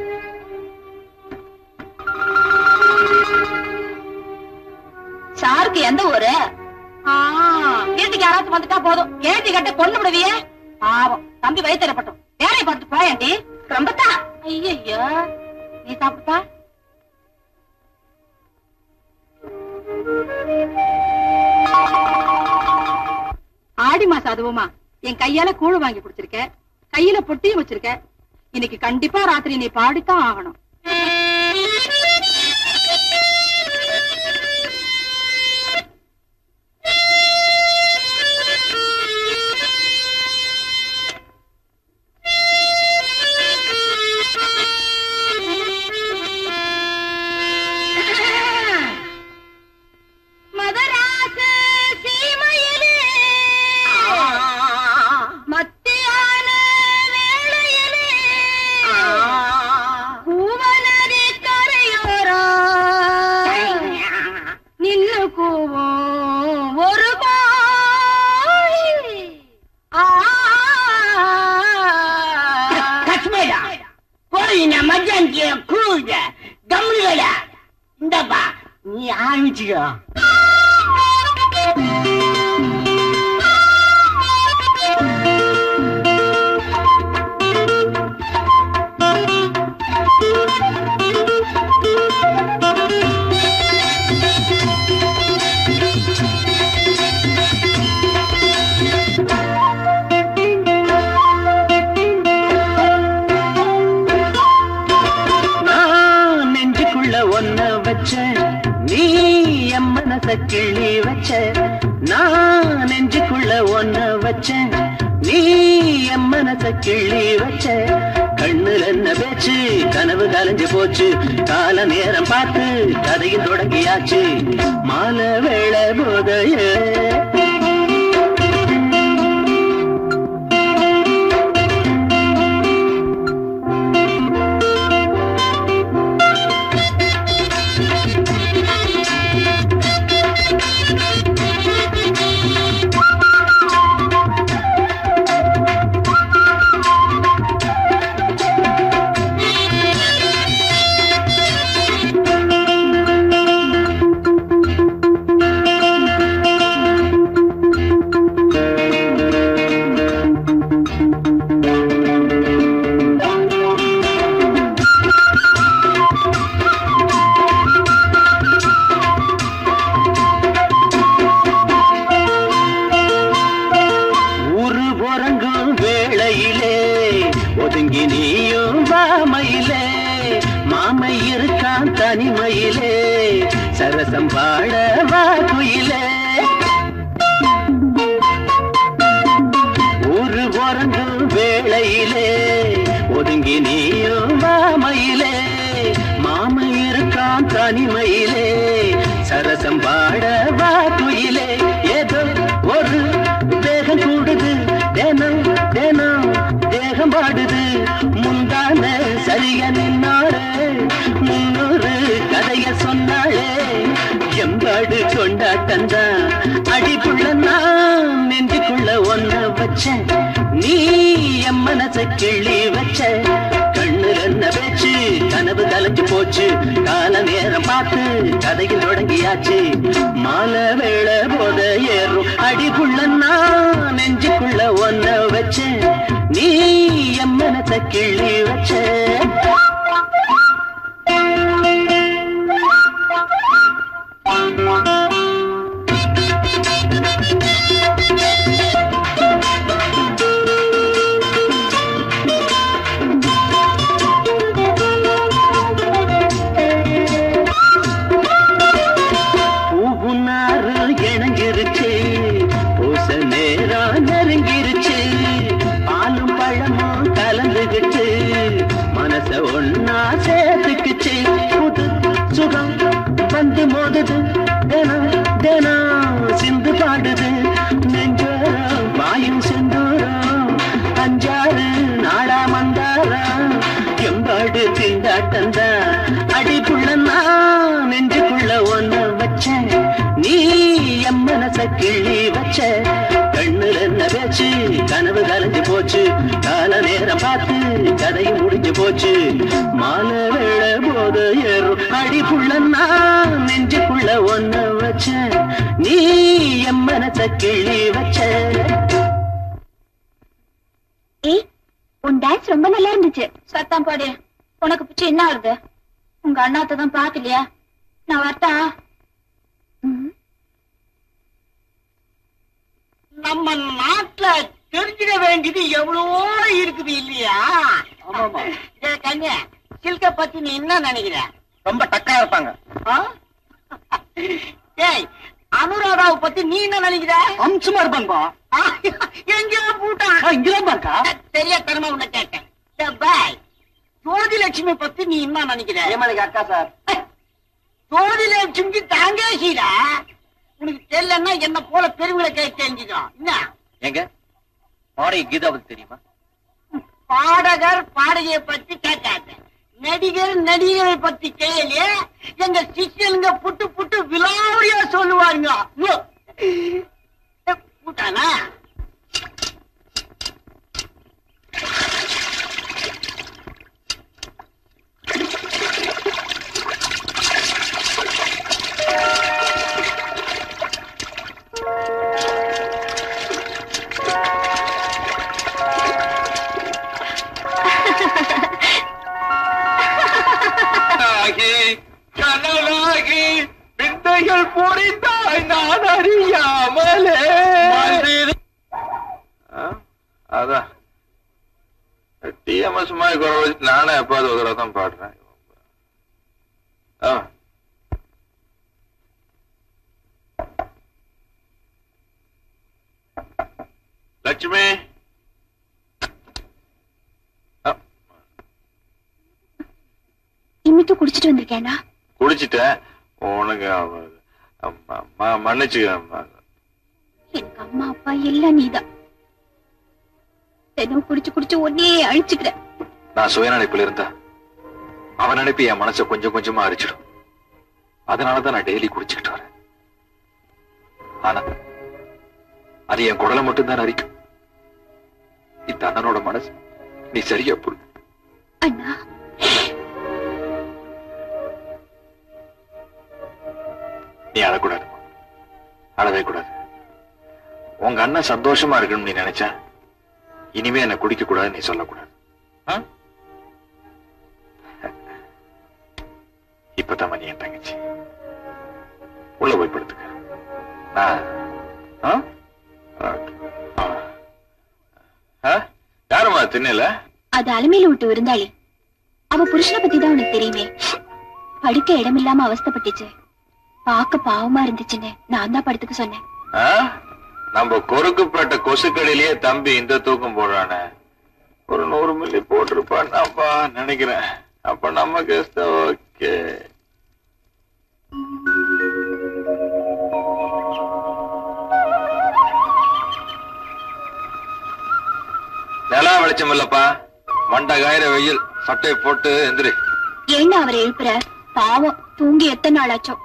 சாருக்கு எந்த ஊரு வீட்டுக்கு யாராச்சும் வந்துட்டா போதும் கேள்வி கட்ட பொண்ணு விடுவியே பாவம் தம்பி வயிற்றுப்பட்டும் வேலையை பார்த்து போயாண்டி ரொம்பத்தா ஐயோ நீ சாப்பிட்டா ஆடி மாசம் அதுவுமா என் கையால கூழ் வாங்கி குடிச்சிருக்க கையில பொட்டியும் வச்சிருக்க இன்னைக்கு கண்டிப்பா ராத்திரி நீ பாடித்தான் ஆகணும் மதராசு சீமையிலே மத்தியான வேளையிலே பூவனதி கரையோரா நின்னு கூவும் ஒரு பாய் ஆ கஷ்மீரா போய் நான் மத்தியானத்திய கூழ கம்முகளா இந்தப்பா நீ ஆரம்பிச்சுக்கோ நான் நெஞ்சுக்குள்ள ஒன்ன வச்ச நீ என் மனச கிள்ளி வச்ச நான் நெஞ்சுக்குள்ள ஒன்ன வச்ச நீ என் மனச கிள்ளி வச்ச கண்ணுல என்ன பேச்சு கனவு கலைஞ்சு போச்சு கால நேரம் பார்த்து கதையும் தொடங்கியாச்சு மாலை வேளை போதைய ஊரு உறங்கும் வேளையிலே ஒதுங்கி நீயும் வாமையிலே மாமை இருக்கான் தனிமையிலே சரசம் பாட வா குயிலே ஊரு உறங்கும் வேளையிலே ஒதுங்கி நீயும் வாமையிலே மாமை இருக்கான் தனிமையிலே சரசம் பாட வா குயிலே ஏதோ ஒரு வேகம் கூடுது தினம் தினம் தேகம் பாடுது முந்தான சரிய நின்னாளே முன்னூறு கதைய சொன்னாளே எம்பாடு கொண்டாட்டந்தான் அடிக்குள்ள நான் நெஞ்சுக்குள்ள ஒன்ன வச்ச நீ என் மனச கிள்ளி வச்ச கண்ணுல என்ன பேச்சு கனவு கலைஞ்சு போச்சு கால நேரம் பார்த்து கதையில் தொடங்கியாச்சு மாலை வேளை போத ஏறும் அடிக்குள்ள நான் நெஞ்சுக்குள்ள ஒன்ன வச்ச நீ என் மனச கிள்ளி வச்ச பூவுனாறு இணைஞ்சிருச்சு பூச நேரம் நெருங்கிருச்சு பாலும் பழமும் கலந்துகிட்டு மனச ஒன்னா சேர்த்துக்குச்சு புது சுகம் வந்து மோதுது தினம் தினம் சிந்து பாடுது நெஞ்சோரம் வாயும் செந்தூரம் அஞ்சாறு நாடா மந்தாரம் எம்பாடு திண்டாட்டந்தான் அடிக்குள்ள நான் நெஞ்சுக்குள்ள ஒன்ன வச்ச நீ என் மனச கிள்ளி வச்ச கண்ணுல என்ன பேச்சு வச்சு கனவு கலைஞ்சு போச்சு கால நேரம் பார்த்து கதையும் முடிஞ்சு போச்சு மாலை வேளை போத ஏறும் அடி புள்ளன்னா நெஞ்சுக்குள்ள ஒன்ன வச்ச நீ என் மனச கிள்ளி வச்ச ஏய் உன் டான்ஸ் ரொம்ப நல்லா இருந்துச்சு சத்தம் பாடு உனக்கு பிடிச்ச என்ன ஆகுது உங்க அண்ணாத்த தான் பாக்கலையா நான் வரட்டா ம். நம்ம நாட்டுல தெரிஞ்சிட வேண்டியது எவ்வளவோ இருக்குது இல்லையா ஏய் கண்ணே சில்க பத்தி நீ என்ன நினைக்கிற ரொம்ப டக்கா இருப்பாங்க ஆ? ஏய் அனுராதாவை பத்தி நீ என்ன நினைக்கிற அம்சமா இருப்பாங்கப்பா ஆ, எங்கேயோ பூட்டான் இங்கதான் இருக்கா சரியா தரமா உன்னை கேட்டேன் ஏய், பாய் ஜோதி லட்சுமி பத்தி நீ என்ன நினைக்கிற ஏமாளிக்கு அக்கா சார் ஜோதி லட்சுமிக்கு தாங்கேசிடா உனக்கு தெரியலன்னா என்ன போல பெருமைகளை கேட்டு தெரிஞ்சுக்கோ என்ன எங்க பாடகி கீதா பத்தி தெரியுமா பாடகர் பாடகியை பத்தி கேட்காத நடிகர் நடிகரை பத்தி கேளு எங்க சிஷ்யனுங்க புட்டு புட்டு விலாவரியா சொல்லுவாங்க உ. ஏ, பூட்டானா கனலாகி விந்தைகள் புரிந்தாய் நான் அறியாமலே அதான் டிஎம்எஸ் மாதிரி குரல் வச்சு நானே எப்பாவது ஒரு தடவை தான் பாடுறேன் ஆ. லட்சுமி ஆ, இன்னிட்டு குடிச்சிட்டு வந்திருக்கேனா குடிச்சிட்டேன் உனக்கு அவ- அம்மா, ம- மன்னிச்சுக்க எனக்கு அம்மா அப்பா எல்லாம் நீதான் தினம் குடிச்சு குடிச்சு ஒன்னே அழிச்சுக்கிற நான் சுயநினைப்புல இருந்தா அவன் நினைப்பு என் மனசை கொஞ்சம் கொஞ்சமா அரிச்சிடும் அதனாலதான் நான் டெய்லி குடிச்சுக்கிட்டு வரேன் ஆனா அது என் குடலை மட்டும்தான் அரிக்கும் இந்த அண்ணனோட மனசு நீ சரியா புரி அண்ணா நீ அழக்கூடாது அழவே கூடாது உங்க அண்ணன் சந்தோஷமா இருக்கணும்னு நீ நினைச்சா இனிமே என்ன குடிக்க கூடாது நீ சொல்லக்கூடாது ஆ? இப்பதான் நீ என் தங்கச்சி உள்ள போய் படுத்துக்க நான் ஆ? ஆ. ஆ? யாரும்மா திண்ணல அது அலமையில விட்டு விருந்தாளி அவ புருஷனை பத்தி தான் உனக்கு தெரியுமே படுக்க இடம் இல்லாம அவஸ்தைப்பட்டுச்சு பார்க்க பாவமா இருந்துச்சுன்னு நான் தான் படுத்துக்க சொன்னேன் ஆ? நம்ம கொறுக்குப்பட்ட கொசுக்கடியிலேயே தம்பி இந்த தூக்கம் போடுறானே ஒரு நூறு மில்லி போட்டிருப்பான்னாப்பா நினைக்கிறேன் அப்ப நமக்கு ஓகே நிலா வெளிச்சம் இல்லப்பா மண்டை காயிற வெயில் சட்டையை போட்டு எந்திரி ஏன்னா அவரை எழுப்புற பாவம் தூங்கி எத்தனை நாள் ஆச்சோ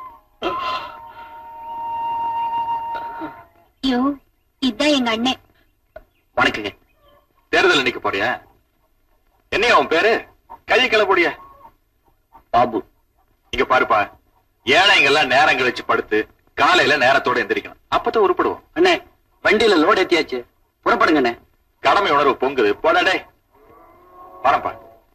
ஐயோ இதான் எங்க அண்ணன் வணக்கங்க தேர்தல் நிக்க போறியா என்னையா உன் பேரு கை கிளப்புடிய பாபு இங்க பாருப்பா ஏழைங்க எல்லாம் நேரம் கழிச்சு படுத்து காலையில நேரத்தோட எந்திரிக்கணும் அப்பதான் உருப்படுவோம் அண்ணே வண்டியில லோட் ஏத்தியாச்சு புறப்படுங்க அண்ணே கடமை உணர்வு பொங்குது போடடே வரப்பா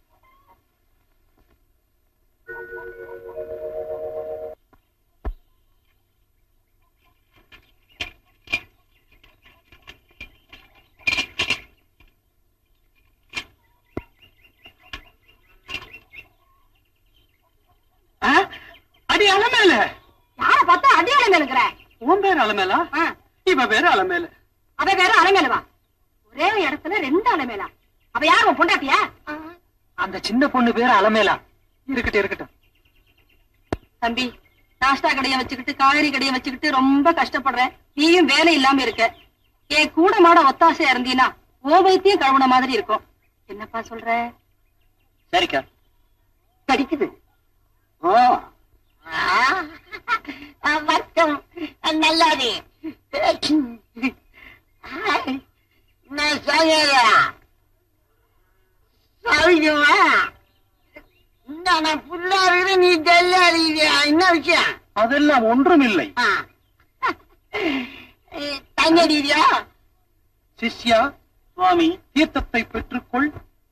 அடி அலமேல யார பார்த்தா அதே அலமேல இருக்கிற உன் பேர் அலமேலா இவ பேரு அலமேல அவ வேற அலமேலவா ஒரே இடத்துல ரெண்டு அலமேலா அவ யார் உன் பொண்டாட்டியா அந்த சின்ன பொண்ணு பேரு அலமேலா இருக்கட்டும் இருக்கட்டும் தம்பி நாஷ்டா கடையை வச்சுக்கிட்டு காய்கறி கடையை வச்சுக்கிட்டு ரொம்ப கஷ்டப்படுறேன் நீயும் வேலை இல்லாம இருக்க என் கூட மாட ஒத்தாசையா இருந்தீனா ஓபைத்தையும் கழுவுன மாதிரி இருக்கும் என்னப்பா சொல்ற சரிக்கா கடிக்குது ஓ வர்க்கம் நல்லாது நான் சாயரா சாவிக்குமா நான் புல்லா இருக்கிற நீ டெல்லா இருக்கிறியா என்ன விஷயம் அதெல்லாம் ஒன்றும் இல்லை ஆ. தங்கடியா சிஷ்யா சுவாமி தீர்த்தத்தை பெற்றுக்கொள்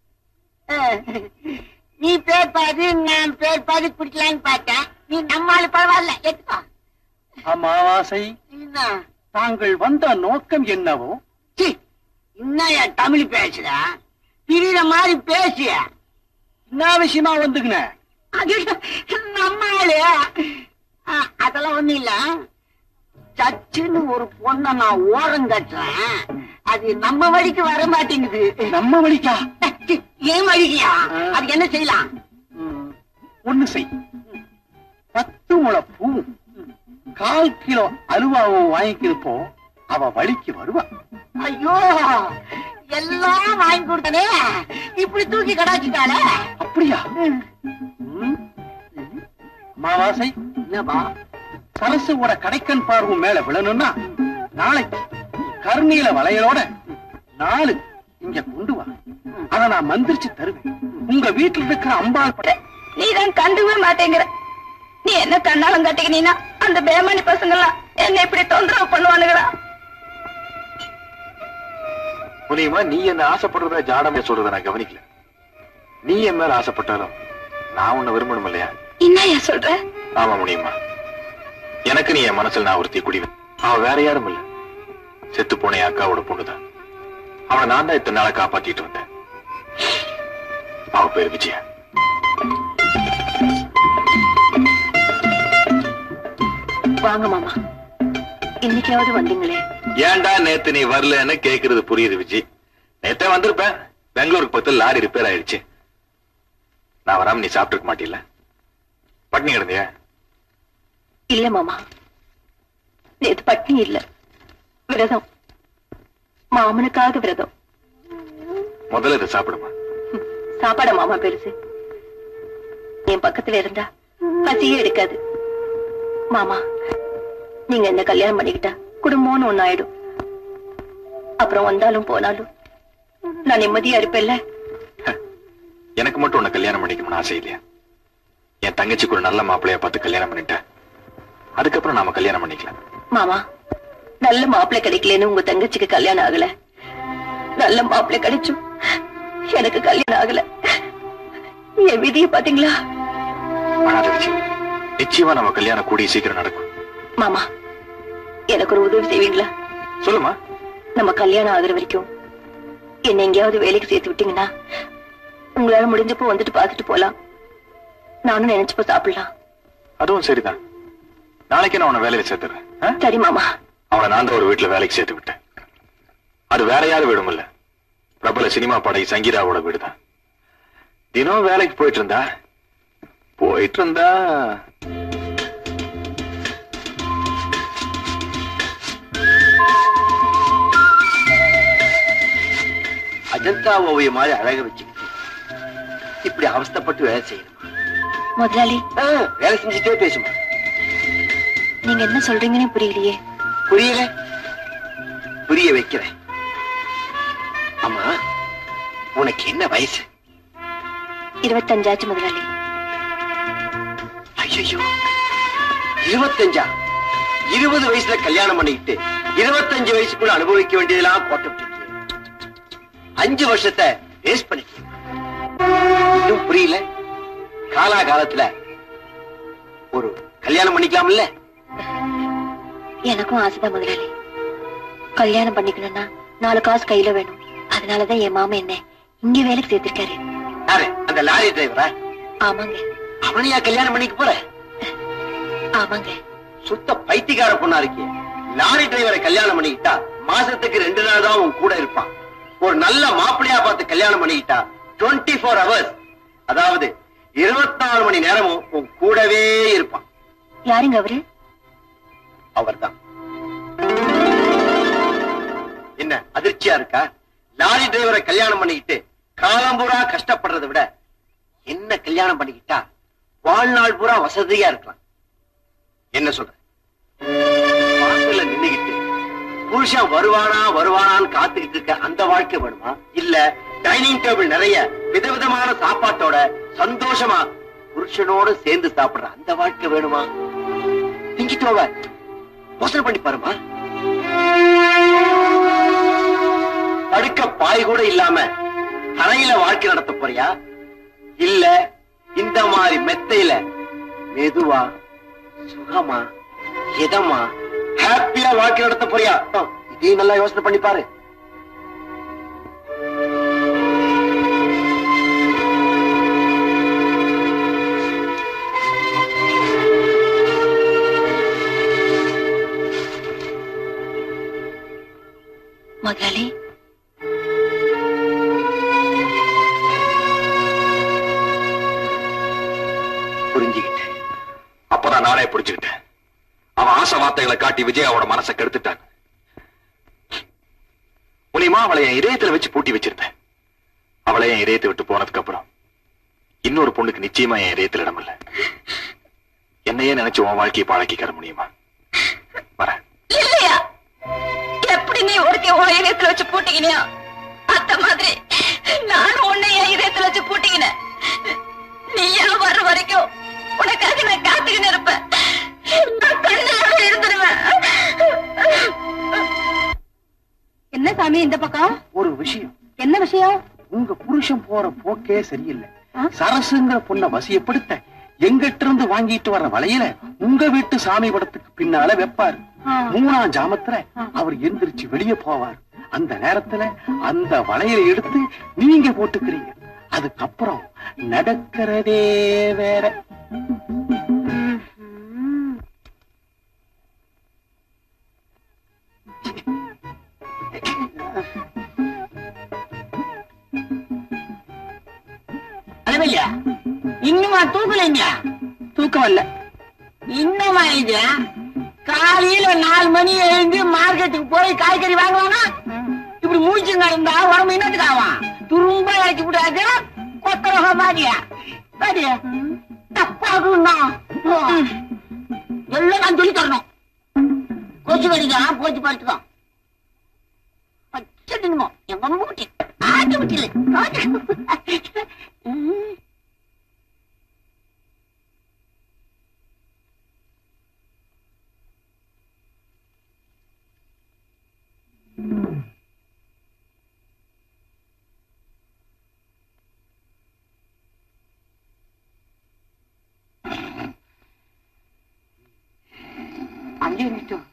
நீ பேர் பாதி நான் பேர் பாதி குடிக்கலான்னு பார்த்தேன் நீ நம்மால பரவாயில்ல எடுத்துக்கோ அமாவாசை என்ன தாங்கள் வந்த நோக்கம் என்னவோ சீ, என்னய்யா தமிழ் பேசுற திரியிற மாதிரி பேசிய என்ன விஷயமா வந்துக்குன அது நம்ம ஆளு ஆ, அதெல்லாம் ஒண்ணும் இல்ல சச்சுன்னு ஒரு பொண்ண நான் ஓரம் கட்டுறேன் அது நம்ம வழிக்கு வர மாட்டேங்குது நம்ம வழிக்கா சி, ஏன் வழிக்கியா அது என்ன செய்யலாம் ம், ஒண்ணு செய் பத்து முளை பூவும் கால் கிலோ அலுவாவும் வாங்கிக்கிறப்போ அவ வழிக்கு வருவா ஐயோ எல்லாம் வாங்கி கொடுத்தனே இப்படி தூக்கி கடாச்சிட்டாளே அப்படியா ம். அமாவாசை என்னப்பா சரசுவோட கடைக்கன் பார்வும் மேல விழணும்னா நாளைக்கு கருணீல வளையலோட நாலு இங்க கொண்டு வா அத நான் மந்திரிச்சு தருவேன் உங்க வீட்டுல இருக்கிற அம்பாள் பட நீ தான் கண்டுக்கவே மாட்டேங்கிற நீ என்ன கண்ணாலம் கட்டிக்கினீனா அந்த பேமானி பசங்க எல்லாம் என்ன இப்படி தொந்தரவு பண்ணுவானுங்களா புனியமா நீ என்ன ஆசைப்படுறத ஜாடமே சொல்றத நான் கவனிக்கல நீ என் மேல ஆசைப்பட்டாலும் நான் உன்னை விரும்பணும் இல்லையா என்னையா சொல்ற ஆமா முடியுமா எனக்கு நீ என் மனசுல நான் ஒருத்தி குடிவேன் அவன் வேற யாரும் இல்ல செத்து போன என் அக்காவோட பொண்ணுதான் அவனை நான் தான் இத்தனை நாளை காப்பாத்திட்டு வந்தேன் அவ பேர் விஜயா வாங்க மாமா இன்னைக்காவது வந்தீங்களே ஏன்டா நேத்து நீ வரலன்னு கேக்குறது புரியுது விஜி நேத்தே வந்திருப்பேன் பெங்களூருக்கு பக்கத்துல லாரி ரிப்பேர் ஆயிடுச்சு நான் வராம நீ சாப்பிட்டுருக்க மாட்டில பட்னி கிடந்தியா இல்ல மாமா நேத்து பட்னி இல்ல விரதம் மாமனுக்காக விரதம் முதல்ல இதை சாப்பிடுமா சாப்பாட மாமா பெருசு என் பக்கத்துல இருந்தா பசியே எடுக்காது மாமா நீங்க என்ன கல்யாணம் பண்ணிக்கிட்டா குடும்பம்னு ஒண்ணு ஆயிடும் அப்புறம் வந்தாலும் போனாலும் நான் நிம்மதியா இருப்பேன்ல எனக்கு மட்டும் உன்னை கல்யாணம் பண்ணிக்கணும்னு ஆசை இல்லையா என் தங்கச்சிக்கு ஒரு நல்ல மாப்பிள்ளைய பார்த்து கல்யாணம் பண்ணிட்டேன் அதுக்கப்புறம் நாம கல்யாணம் பண்ணிக்கலாம் மாமா நல்ல மாப்பிள்ளை கிடைக்கலன்னு உங்க தங்கச்சிக்கு கல்யாணம் ஆகல நல்ல மாப்பிள்ளை கிடைச்சும் எனக்கு கல்யாணம் ஆகல என் விதிய பாத்தீங்களா அழாத விஜி நிச்சயமா நம்ம கல்யாணம் கூடிய சீக்கிரம் நடக்கும் மாமா எனக்கு ஒரு உதவி செய்வீங்களா சொல்லுமா நம்ம கல்யாணம் ஆகுற வரைக்கும் என்ன எங்கேயாவது வேலைக்கு சேர்த்து விட்டீங்கன்னா உங்களால முடிஞ்சப்போ வந்துட்டு பார்த்துட்டு போலாம் நானும் நினைச்சப்போ சாப்பிடலாம் அதுவும் சரிதான் நாளைக்கே நான் உன்னை வேலையில சேர்த்துறேன் ஆ? சரி மாமா அவனை நான் தான் ஒரு வீட்டுல வேலைக்கு சேர்த்து விட்டேன் அது வேற யாரும் வீடும் இல்ல பிரபல சினிமா படை சங்கீதாவோட வீடுதான் தினம் வேலைக்கு போயிட்டு இருந்தா போயிட்டு இருந்தா அஜந்தா ஓவியம் மாதிரி அழக வச்சுக்கிட்டு இப்படி அவஸ்தைப்பட்டு வேலை செய்யணும் முதலாளி வேலை செஞ்சுட்டே பேசுமா நீங்க என்ன சொல்றீங்கன்னு புரியலையே புரியல புரிய வைக்கிறேன் ஆமா உனக்கு என்ன வயசு இருபத்தஞ்சாச்சு முதலாளி ஐயோ இருபத்தஞ்சா இருபது வயசுல கல்யாணம் பண்ணிக்கிட்டு இருபத்தஞ்சு வயசுக்குள்ள அனுபவிக்க வேண்டியதெல்லாம் போட்டு விட்டுருக்கீங்க அஞ்சு வருஷத்தை வேஸ்ட் பண்ணிட்டீங்க இன்னும் புரியல காலாகாலத்துல ஒரு கல்யாணம் பண்ணிக்கலாம்ல எனக்கும் ஆசைதான் முதலாளி கல்யாணம் பண்ணிக்கணும்னா நாலு காசு கையில வேணும் அதனாலதான் என் மாமா என்ன இங்க வேலைக்கு சேர்த்திருக்காரு யாரு அந்த லாரி டிரைவரா ஆமாங்க அவனையா கல்யாணம் பண்ணிக்க போற ஆமாங்க சுத்த பைத்தியக்கார பொண்ணா இருக்கிய லாரி டிரைவரை கல்யாணம் பண்ணிக்கிட்டா மாசத்துக்கு ரெண்டு நாள் தான் உன் கூட இருப்பான் ஒரு நல்ல மாப்பிள்ளையா பார்த்து கல்யாணம் பண்ணிக்கிட்டா டுவெண்ட்டி ஃபோர் ஹவர்ஸ் அதாவது இருபத்தி நாலு மணி நேரமும் உன் கூடவே இருப்பான் யாருங்க அவரு அவர்தான் என்ன அதிர்ச்சியா இருக்கா லாரி டிரைவரை கல்யாணம் பண்ணிக்கிட்டு காலம் பூரா கஷ்டப்படுறதை விட என்ன கல்யாணம் பண்ணிக்கிட்டா வாழ்நாள் பூரா வசதியா இருக்கலாம் என்ன சொல்ற வாசல்ல நின்னுகிட்டு புருஷன் வருவானா வருவானான்னு காத்துக்கிட்டு இருக்க அந்த வாழ்க்கை வேணுமா இல்ல டைனிங் டேபிள் நிறைய விதவிதமான சாப்பாட்டோட சந்தோஷமா புருஷனோட சேர்ந்து சாப்பிடுற அந்த வாழ்க்கை வேணுமா திங்கிட்டோவ யோசனை பண்ணி பாருமா படுக்க பாய் கூட இல்லாம தரையில வாழ்க்கை நடத்த போறியா இல்ல இந்த மாதிரி மெத்தையில மெதுவா சுகமா இதமா ஹாப்பியா வாழ்க்கை நடத்த போறியா ஆ, இதையும் நல்லா யோசனை பண்ணி பாரு முதலாளி புரிஞ்சுக்கிட்டேன் அப்பதான் நானே புரிஞ்சுக்கிட்டேன் அவன் ஆசை வார்த்தைகளை காட்டி விஜயாவோட மனசை கெடுத்துட்டான் முனியமா அவளை என் இதயத்துல வச்சு பூட்டி வச்சிருந்தேன் அவளை என் இதயத்தை விட்டு போனதுக்கு அப்புறம் இன்னொரு பொண்ணுக்கு நிச்சயமா என் இதயத்துல இடம் இல்ல என்னையே நினைச்சு உன் வாழ்க்கையை பழக்கிக்கிற முடியுமா வரேன் இல்லையா எப்படி நீ ஒருத்தி உன் இதயத்துல வச்சு பூட்டிக்கினியா அத்த மாதிரி நானும் உன்னை என் இதயத்துல வச்சு பூட்டிக்கினேன் நீ ஏன் வர்ற வரைக்கும் உனக்காக நான் காத்துக்கின்னு இருப்பேன் நான் கண்ணால இருந்துருவேன் என்ன சாமி இந்த பக்கம் ஒரு விஷயம் என்ன விஷயம் உங்க புருஷன் போற போக்கே சரியில்லை சரசுங்கிற பொண்ண வசியப்படுத்த எங்கிட்ட இருந்து வாங்கிட்டு வர்ற வளையல உங்க வீட்டு சாமி படத்துக்கு பின்னால வைப்பாரு மூணாம் ஜாமத்துல அவர் எந்திரிச்சு வெளியே போவார் அந்த நேரத்துல அந்த வளையலை எடுத்து நீங்க போட்டுக்கிறீங்க அதுக்கப்புறம் நடக்கிறதே வேற அளவில்லையா இன்னுமா தூக்கலைங்க தூக்கம் இல்ல இன்னுமா இது காலையில நாலு மணி எழுந்து மார்க்கெட்டுக்கு போய் காய்கறி வாங்குவானா இப்படி மூச்சுங்க இருந்தா உடம்பு என்னத்துக்கு ஆவான் துரும்ப இறக்கி விடாது கொத்தரக மாதிரியா சரி தப்பாகுன்னா எல்லாம் நான் சொல்லி தரணும் கொசு கடிதான் போச்சு படுத்துக்கான் பச்சடினுமோ எங்க மூட்டி ஆட்டு விட்டில அங்கே நிட்டும்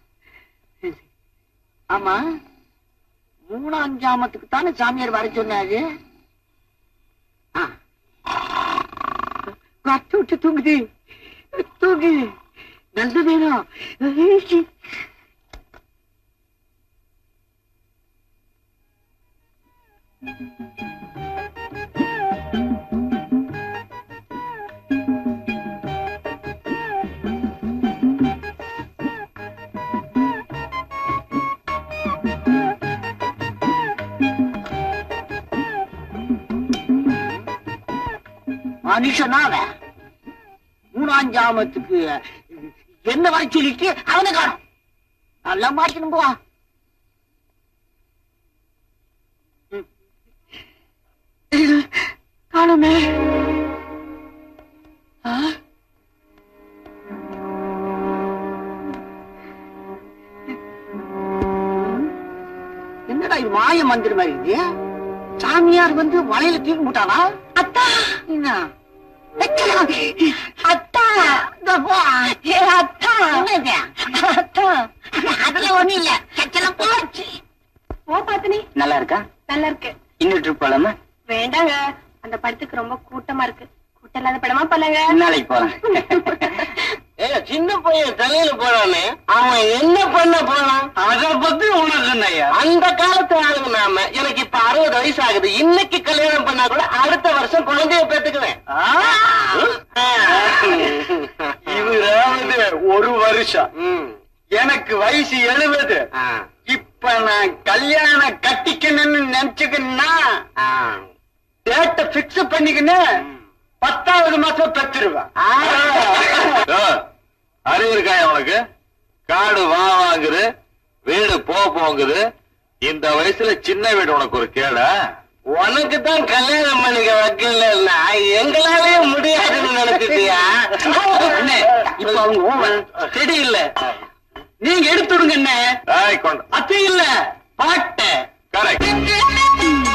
ஆமா மூணாம் ஜாமத்துக்கு தானே சாமியார் வர சொன்னாரு ஆ. கட்டு விட்டு தூங்குது தூங்கு நல்ல நேரம் மனுஷனா அவன் மூணாம் ஜாமத்துக்கு என்ன வர சொல்லிட்டு அவனை காணும் நல்லா மாட்டணும் போ காணுமே ஆ? என்னடா இது மாய மந்திரம் மாதிரி இது சாமியார் வந்து வலையில தூக்கி போட்டானா அத்தா என்ன அத்தா இந்த போ. ஏ, அத்தா என்னது? அத்தா அதெல்லாம் ஒண்ணும் இல்ல சச்சலம் போச்சு ஓ பாத்தனி நல்லா இருக்கா நல்லா இருக்கு இன்னும் ட்ரிப் போலாமா வேண்டாங்க அந்த படத்துக்கு ரொம்ப கூட்டமா இருக்கு கூட்டம் இல்லாத படமா பண்ணுங்க நாளைக்கு போறேன் ஏ சின்ன பையன் தலையில போறானே அவன் என்ன பண்ண போறான் அத பத்தி உனக்கு என்னய்யா அந்த காலத்து ஆளுங்க நாம எனக்கு இப்ப அறுபது வயசு ஆகுது இன்னைக்கு கல்யாணம் பண்ணா கூட அடுத்த வருஷம் குழந்தைய பெத்துக்குவேன் இவராவது ஒரு வருஷம் ம். எனக்கு வயசு எழுபது ஆ. இப்ப நான் கல்யாணம் கட்டிக்கணும்னு நினைச்சுக்கணும்னா ஆ. டேட்ட பிக்ஸ் பண்ணிக்கின்னு பத்தாவது மாசம் பெற்றுருவேன் அறிவு இருக்கா உனக்கு காடு வா வாங்குது வீடு போக போங்குது இந்த வயசுல சின்ன வீடு உனக்கு ஒரு கேடா உனக்கு தான் கல்யாணம் பண்ணிக்க வைக்கலன்னா எங்களாலேயே முடியாதுன்னு நினைச்சிட்டியா அண்ணே இப்ப அவங்க ஓவன் செடி இல்ல நீங்க எடுத்துடுங்க என்ன ஏய், கொண்டு அத்தை இல்ல பாட்ட கரெக்ட்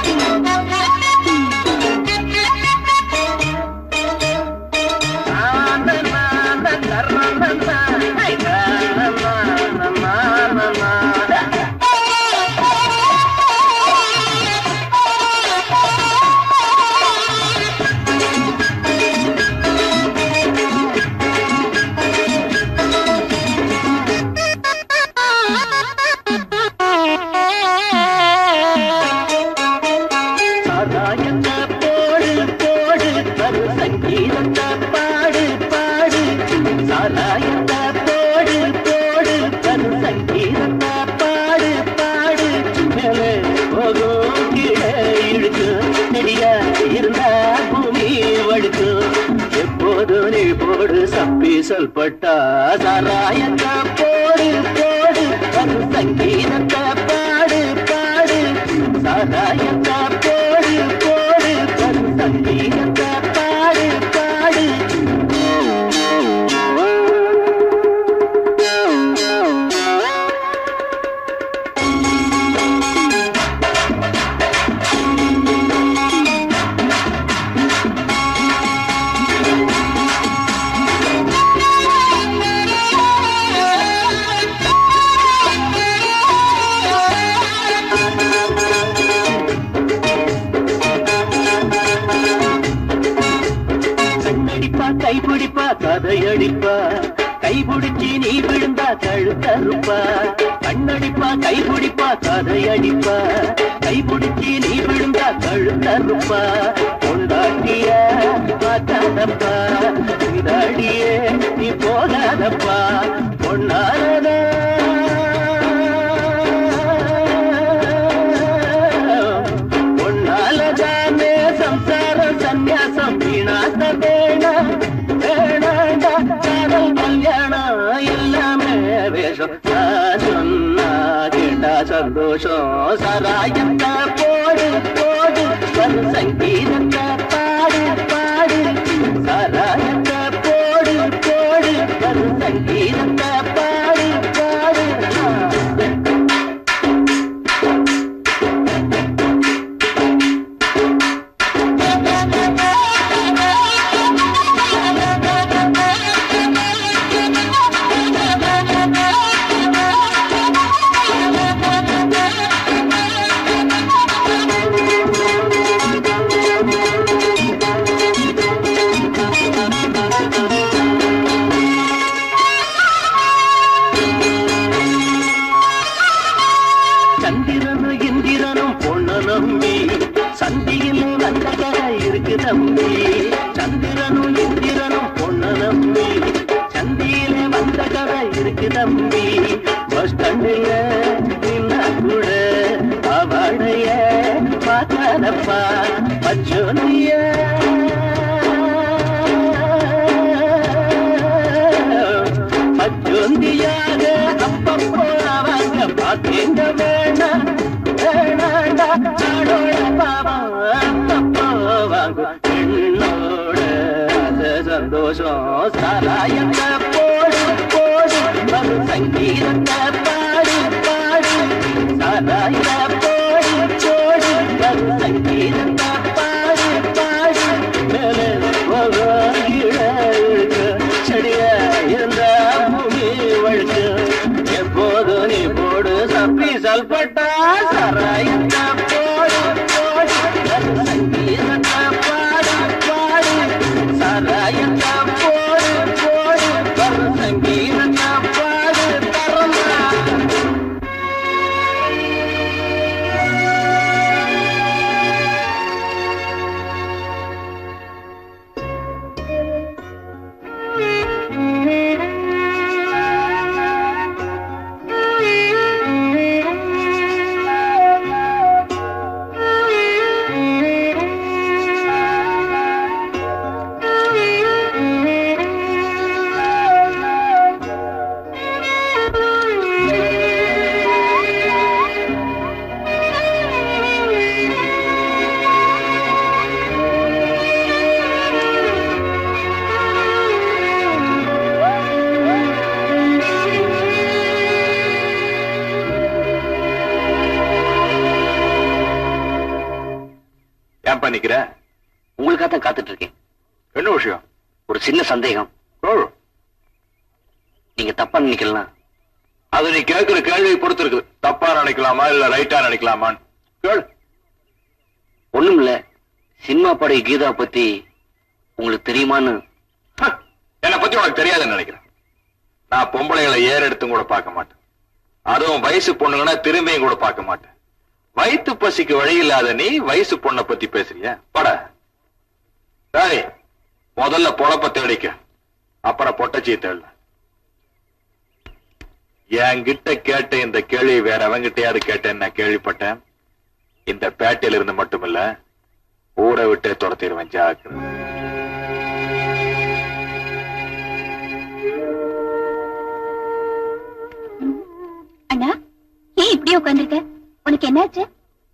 சாராயத்தை போடு போடு வரு சங்கீதத்தை பாடு பாடு சாராயத்தை போடு போடு வரு சங்கீதத்தை பாடு பாடு மேலே போகும் கீழே இழுக்கு நெடியா இருந்தா பூமி வழுக்கு எப்போது நீ போடு சப்பி சொல்பட்டா சாராயத்தை போடு போடு வரு சங்கீதத்தை பாடு பாடு சாராயத்தை போடு போடு வரு சங்கீதத்தை பாடு பாடு கண்ணடிப்பா கைப்பிடிப்பா கதையடிப்பா கைபிடிச்சி நீ விழுந்தா கழுத்தறுப்பா கண்ணடிப்பா கைப்பிடிப்பா கதையடிப்பா கைபிடிச்சி நீ விழுந்தா கழுத்தறுப்பா கொண்டாட்டிய பார்க்காதப்பா இதாடியே நீ போகாதப்பா பொன்னாரதா பொன்னாலதானே சம்சாரம் சந்நியாசம் வீணாச வேணாம் வேணாண்டா காதல் கல்யாணம் எல்லாமே வேஷம் நான் சொன்னா கேட்டா சந்தோஷம் சராயத்தை போடு போடு வரு சங்கீதத்தை பாடு பாடு சராயத்தை போடு போடு வரு சங்கீதத்தை பாடு பாடு சந்திரனும் இந்திரனும் பொண்ண நம்பி சந்தியில் வந்த கதை இருக்கு தம்பி சந்திரனும் இந்திரனும் பொண்ண நம்பி சந்தியில வந்த கதை இருக்கு தம்பி பஸ் ஸ்டாண்டில் நின்னா கூட அவடைய பார்க்காதப்பா பச்சோந்திய பச்சோந்தியாக அப்பப்போ அவங்க பார்த்தீங்க வேணாம் வேணாண்டா நாடோட பாவம் அப்பப்போ வாங்க பெண்ணோட அது சந்தோஷம் சாராயத்தை போடு போடு வரு சங்கீதத்தை பாடு பாடு சாராயத்தை போடு போடு வரு சங்கீதத்தை பாடு பாடு மேலே போக கீழே இழுக்கு செடியா இருந்தா பூமி வழுக்கு எப்போது நீ போடு சப்பி சல்பட்டா சராயத்தை போடு போடு வரு சங்கீதத்தை பாடு பாடு சராயத்தை போடு போடு வரு சங்கீதத்தை பாடு தரமா நிக்கிற உங்களுக்காக தான் காத்துட்டு இருக்கேன் என்ன விஷயம் ஒரு சின்ன சந்தேகம் ஓ, நீங்க தப்பா நினைக்கலாம் அது நீ கேட்கிற கேள்வியை பொறுத்து இருக்குது தப்பா நினைக்கலாமா இல்ல ரைட்டா நினைக்கலாமான்னு கேளு ஒண்ணும் இல்ல சினிமா படை கீதா பத்தி உங்களுக்கு தெரியுமான்னு ஹ, என்னை பத்தி உனக்கு தெரியாதுன்னு நினைக்கிறேன் நான் பொம்பளைகளை ஏறெடுத்தும் கூட பார்க்க மாட்டேன் அதுவும் வயசு பொண்ணுங்கன்னா திரும்பியும் கூட பார்க்க மாட்டேன் வயிற்று பசிக்கு வழி இல்லாத நீ வயசு பொண்ணை பத்தி பேசுறிய பட சரி முதல்ல பொழப்ப தேடிக்க அப்புறம் பொட்டச்சியை தேடல என்கிட்ட கேட்ட இந்த கேள்வி வேற அவங்கிட்டயாவது கேட்டேன்னு நான் கேள்விப்பட்டேன் இந்த பேட்டையில இருந்து மட்டுமில்ல ஊரை விட்டே துரத்திடுவேன் ஜாக்கிரதை அண்ணா ஏன் இப்படியே உட்கார்ந்திருக்க உனக்கு என்னாச்சு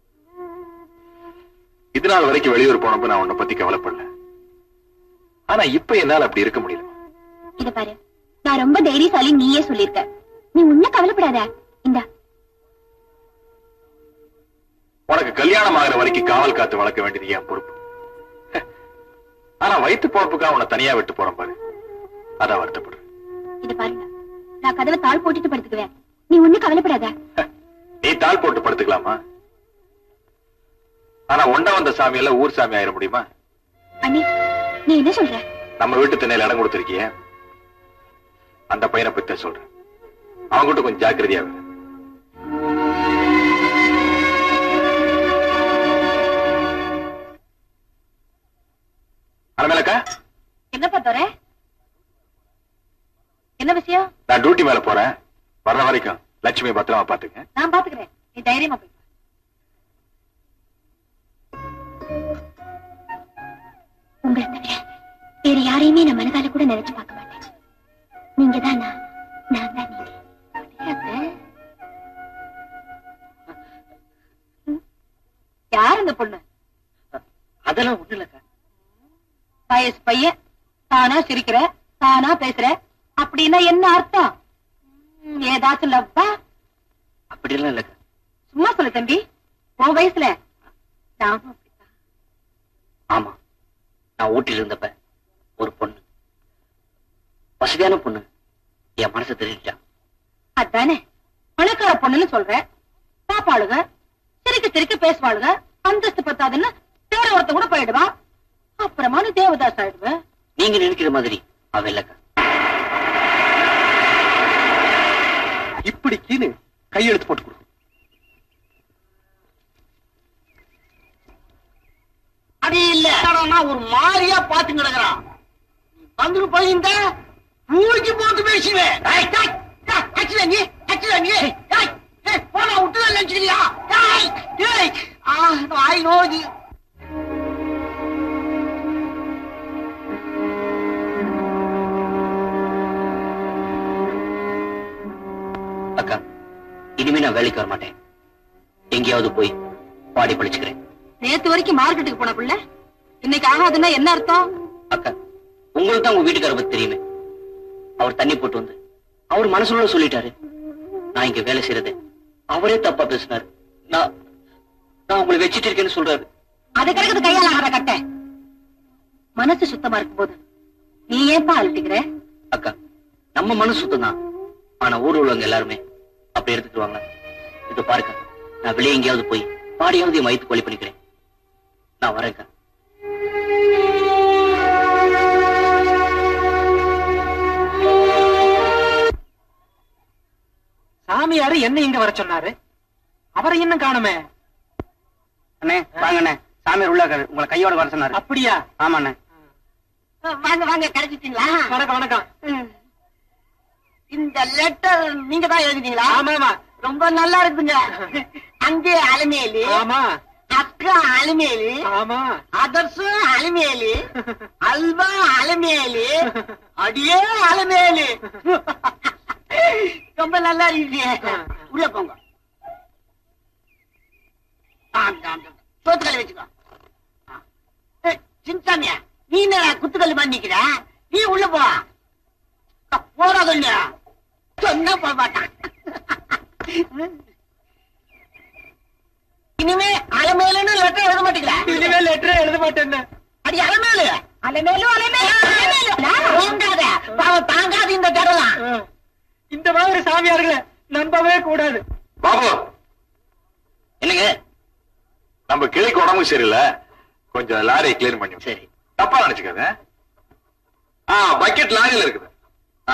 இது நாள் வரைக்கும் வெளியூர் போனப்ப நான் உன்னை பத்தி கவலைப்படல ஆனா இப்ப என்னால அப்படி இருக்க முடியல இத பாரு நான் ரொம்ப தைரியசாலி நீயே சொல்லிருக்க நீ உன்ன கவலைப்படாத இந்தா உனக்கு கல்யாணம் ஆகிற வரைக்கும் காவல் காத்து வளர்க்க வேண்டியது என் பொறுப்பு ஆனா வயிற்று பொழப்புக்காக உன்னை தனியா விட்டு போறேன் பாரு அதான் வருத்தப்படுறேன் இத பாருங்க நான் கதவை தாழ் போட்டுட்டு படுத்துக்குவேன் நீ ஒண்ணு கவலைப்படாத நீ தாள் போட்டு படுத்துக்கலாமா ஆனா ஒண்ட வந்த சாமி எல்லாம் ஊர் சாமி ஆயிட முடியுமா அண்ணி நீ என்ன சொல்ற நம்ம வீட்டு திண்ணையில இடம் கொடுத்திருக்கிய அந்த பையனை பத்தி தான் சொல்றேன் அவன்கிட்ட கொஞ்சம் ஜாக்கிரதையா இரு. அனமேலக்கா என்னப்பா தோற என்ன விஷயம் நான் டியூட்டி மேல போறேன் வர்ற வரைக்கும் லட்சுமி பத்திரமா பாத்துங்க நான் பாத்துக்கிறேன் நீ தைரியமா போய் உங்களை தவிர வேற யாரையுமே நான் மனதால கூட நினைச்சு பார்க்க மாட்டேன் நீங்க தான் நான் நான் தான் நீங்க யார் அந்த பொண்ணு அதெல்லாம் ஒண்ணு இல்லக்கா வயசு பையன் தானா சிரிக்கிற தானா பேசுற அப்படின்னா என்ன அர்த்தம் ம், ஏதாச்சும் லவ்வா அப்படியெல்லாம் இல்லக்கா சும்மா சொல்லு தம்பி உன் வயசுல நானும் அப்படித்தான். ஆமா நான் ஊட்டில இருந்தப்ப ஒரு பொண்ணு வசதியான பொண்ணு என் மனசை திருடிட்டா அதானே பணக்கார பொண்ணுன்னு சொல்ற பாப்பாளுக சிரிக்க சிரிக்க பேசுவாளுக அந்தஸ்து பத்தாதுன்னு வேற ஒருத்த கூட போயிடுவா அப்புறமா நீ தேவதாஸ் ஆயிடுவ நீங்க நினைக்கிற மாதிரி அவ இல்லக்கா இப்படிக்குன்னு கையெழுத்து போட்டு கொடு அது இல்ல நான் ஒரு மாதிரியா பாத்து கிடக்குறான் வந்துட்டு போயிருந்தா மூழ்கி போட்டு பேசுவேன் ஏய், டேய், டேய், அடிச்சுடா நீ அடிச்சுடா நீ ஏய், ஏய், போடா, விட்டுதான் நினைச்சுக்கிறியா? ஏய், ஏய், ஆ, வாய் நோகுது. அக்கா இனிமே நான் வேலைக்கு வர மாட்டேன் எங்கேயாவது போய் பாடி படிச்சுக்கிறேன் நேத்து வரைக்கும் மார்க்கெட்டுக்கு போன புள்ள இன்னைக்கு ஆகாதுன்னா என்ன அர்த்தம் அக்கா உங்களுக்கு தான் உங்க வீட்டுக்கார பத்தி தெரியுமே அவர் தண்ணி போட்டு வந்து அவர் மனசுல சொல்லிட்டாரு நான் இங்க வேலை செய்யறது அவரே தப்பா பேசினாரு நான் நான் உங்களை வச்சிட்டு இருக்கேன்னு சொல்றாரு அது கிடக்குது கையால ஆற கட்ட மனசு சுத்தமா இருக்கும் போது நீ ஏன்பா அழுட்டிக்கிற அக்கா நம்ம மனசு சுத்தம் தான் ஆனா ஊர் உள்ளவங்க எல்லாருமே அப்படி எடுத்துக்குவாங்க இது பாருங்க நான் வெளியே எங்கேயாவது போய் பாடியாவது என் வயிற்று கொலை பண்ணிக்கிறேன் நான் வரேன்க்கா சாமியாரு என்ன இங்க வர சொன்னாரு அவரை இன்னும் காணுமே அண்ணே வாங்கண்ணே சாமியார் உள்ள இருக்காரு. உங்களை கையோட வர சொன்னாரு அப்படியா ஆமாண்ணே வாங்க வாங்க கிடைச்சிட்டீங்களா வணக்கம் வணக்கம் இந்த லெட்டர் நீங்க தான் எழுதிட்டீங்களா ஆமா ஆமா ரொம்ப நல்லா இருக்குங்க அங்கே அலமேலு ஆமா அக்கா அலமேலு ஆமா அதர்சும் அலமேலு அல்வா அலமேலு அடியே அலமேலு ரொம்ப நல்லா இருக்குது உள்ள போங்க சோத்துக்கல் வச்சுக்கோ ஆ. ஏய், சின்சாமியா நீ என்ன குத்துக்கல் மாதிரி நிக்கிற நீ உள்ள போ அ, போடா சொல்லு சொன்னா போக மாட்டான் இனிமே அலமேலுன்னு லெட்டர் எழுத மாட்டீங்களா இனிமே லெட்டர் எழுத மாட்டேன்னு அடி அலமேலு அலமேலு அலமேலு அலமேலு தாங்காத பாவம் தாங்காது இந்த தடலாம் இந்த மாதிரி சாமியார்களை நம்பவே கூடாது பாபு என்னங்க நம்ம கிளைக்கு உடம்பு சரியில்லை கொஞ்சம் லாரியை கிளீன் பண்ணி விடு. சரி தப்பா நினைச்சுக்காத ஆ பக்கெட் லாரியில இருக்குது ஆ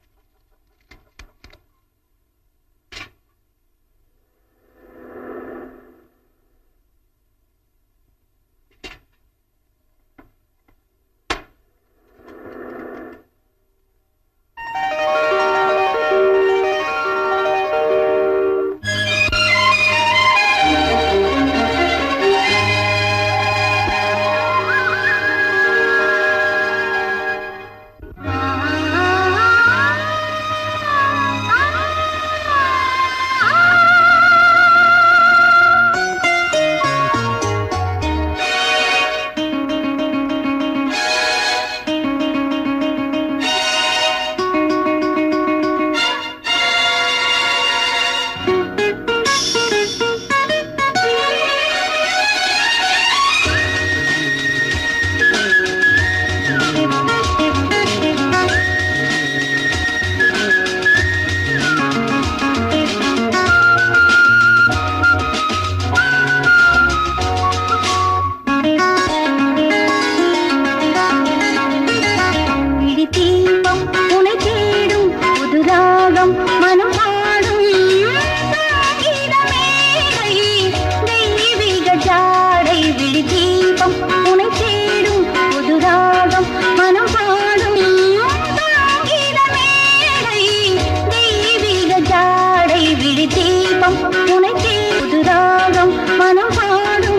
விழி தீபம் உனை தேடும் புது ராகம் மனம் பாடும் சங்கீத மேடை தெய்வீக ஜாடை விழி தீபம் உனை தேடும் புது ராகம் மனம் பாடும் சங்கீத மேடை தெய்வீக ஜாடை விழி தீபம் உனை தேடும் புது ராகம் மனம் பாடும்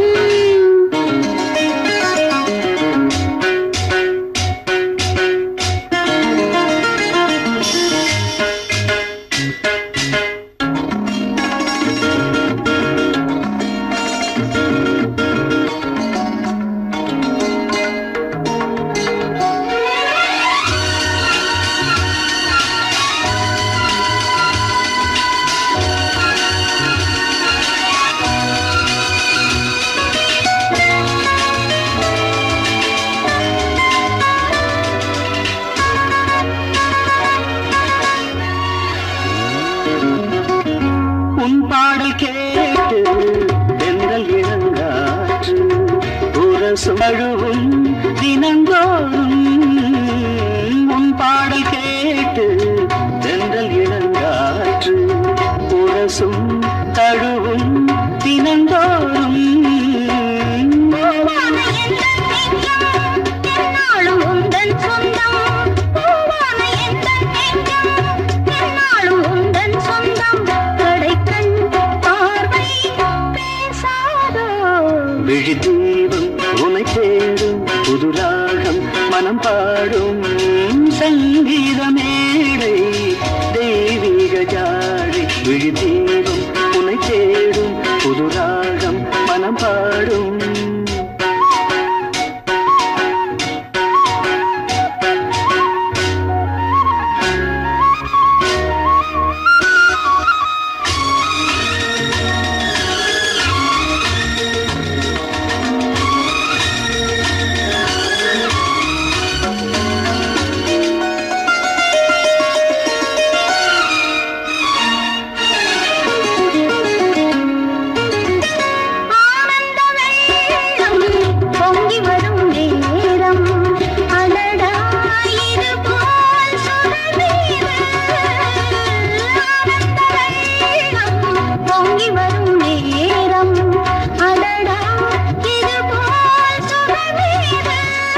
உன் பாடல் கேட்டு தென்றல் இளங்காற்று உரசும் அழுவும் தினந்தோறும் உன் பாடல் கேட்டு தென்றல் இளங்காற்று உரசும் தழுவும் தினந்தோறும் பூவான எந்தன் நெஞ்சம் எந்நாளும் உந்தன் சொந்தம் பூவான எந்தன் நெஞ்சம் எந்நாளும் உந்தன் சொந்தம் கடைக்கண் பார்வை பேசாதோ விழி தீபம் உனை தேடும் புது ராகம் மனம் பாடும் சங்கீத மேடை தெய்வீக ஜாடை விழி தீபம் உனை தேடும் புது ராகம் மனம் பாடும் ஆனந்த வெள்ளம் பொங்கி வரும் நேரம் அடடா இது போல் சுடர்வீர ஆனந்த வெள்ளம் பொங்கி வரும் நேரம் அடடா இது போல் சுடர்வீர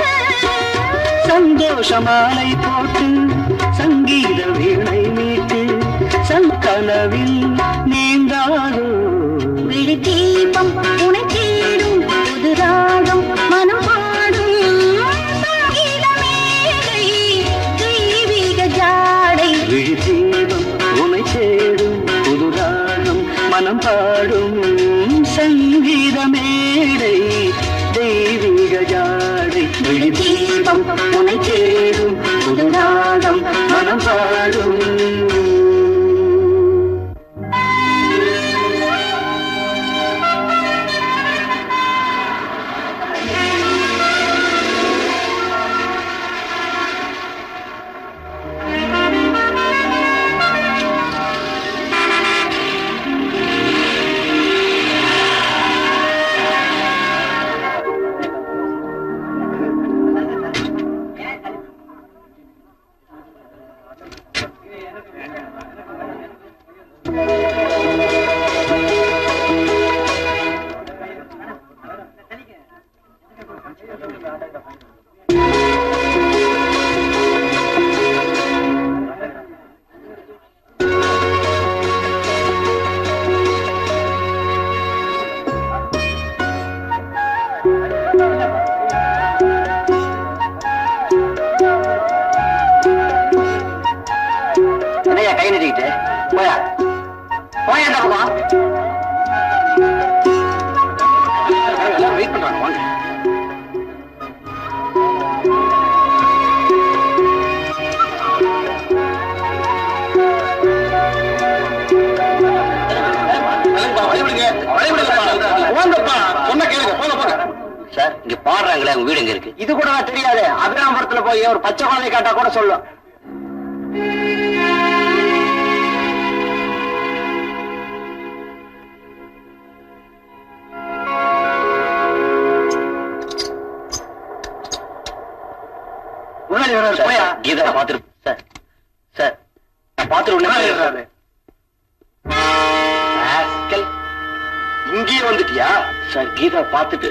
சந்தோஷ மாலை போட்டு சங்கீத வீணை மீட்டு சங்கனவில் நீந்தாதோ விழி தீபம் உனை தேடும் புது ராகம் மனம் பாடும் சங்கீத மேடை தெய்வீக ஜாடை விழி தீபம் உனை தேடும் புது ராகம் மனம் பாடும் சங்கீத மேடை தெய்வீக ஜாடை விழி தீபம் உனை தேடும் புது ராகம் மனம் பாடும் ஆ என்னையா கை நீட்டிக்கிட்டு போயா போயா அந்த பக்கம் எல்லாரும் வெயிட் பண்றாங்க வாங்க போங்கப்பா சொன்ன கேளுங்க போங்க போங்க சார் இங்க பாடுறாங்களே அவங்க வீடு எங்க இருக்கு இது கூட நான் தெரியாது அபிராமபுரத்துல போய் ஒரு பச்சை குழந்தை காட்டா கூட சொல்லும் முன்னாடி வர்றாரு, சார், போயா கீதா பாத்துரு சார் சார் நான் முன்னாடி பாத்துருவேன் வர்றாரு. rascal. இங்கேயே வந்துட்டியா சார் கீதா பாத்துட்டு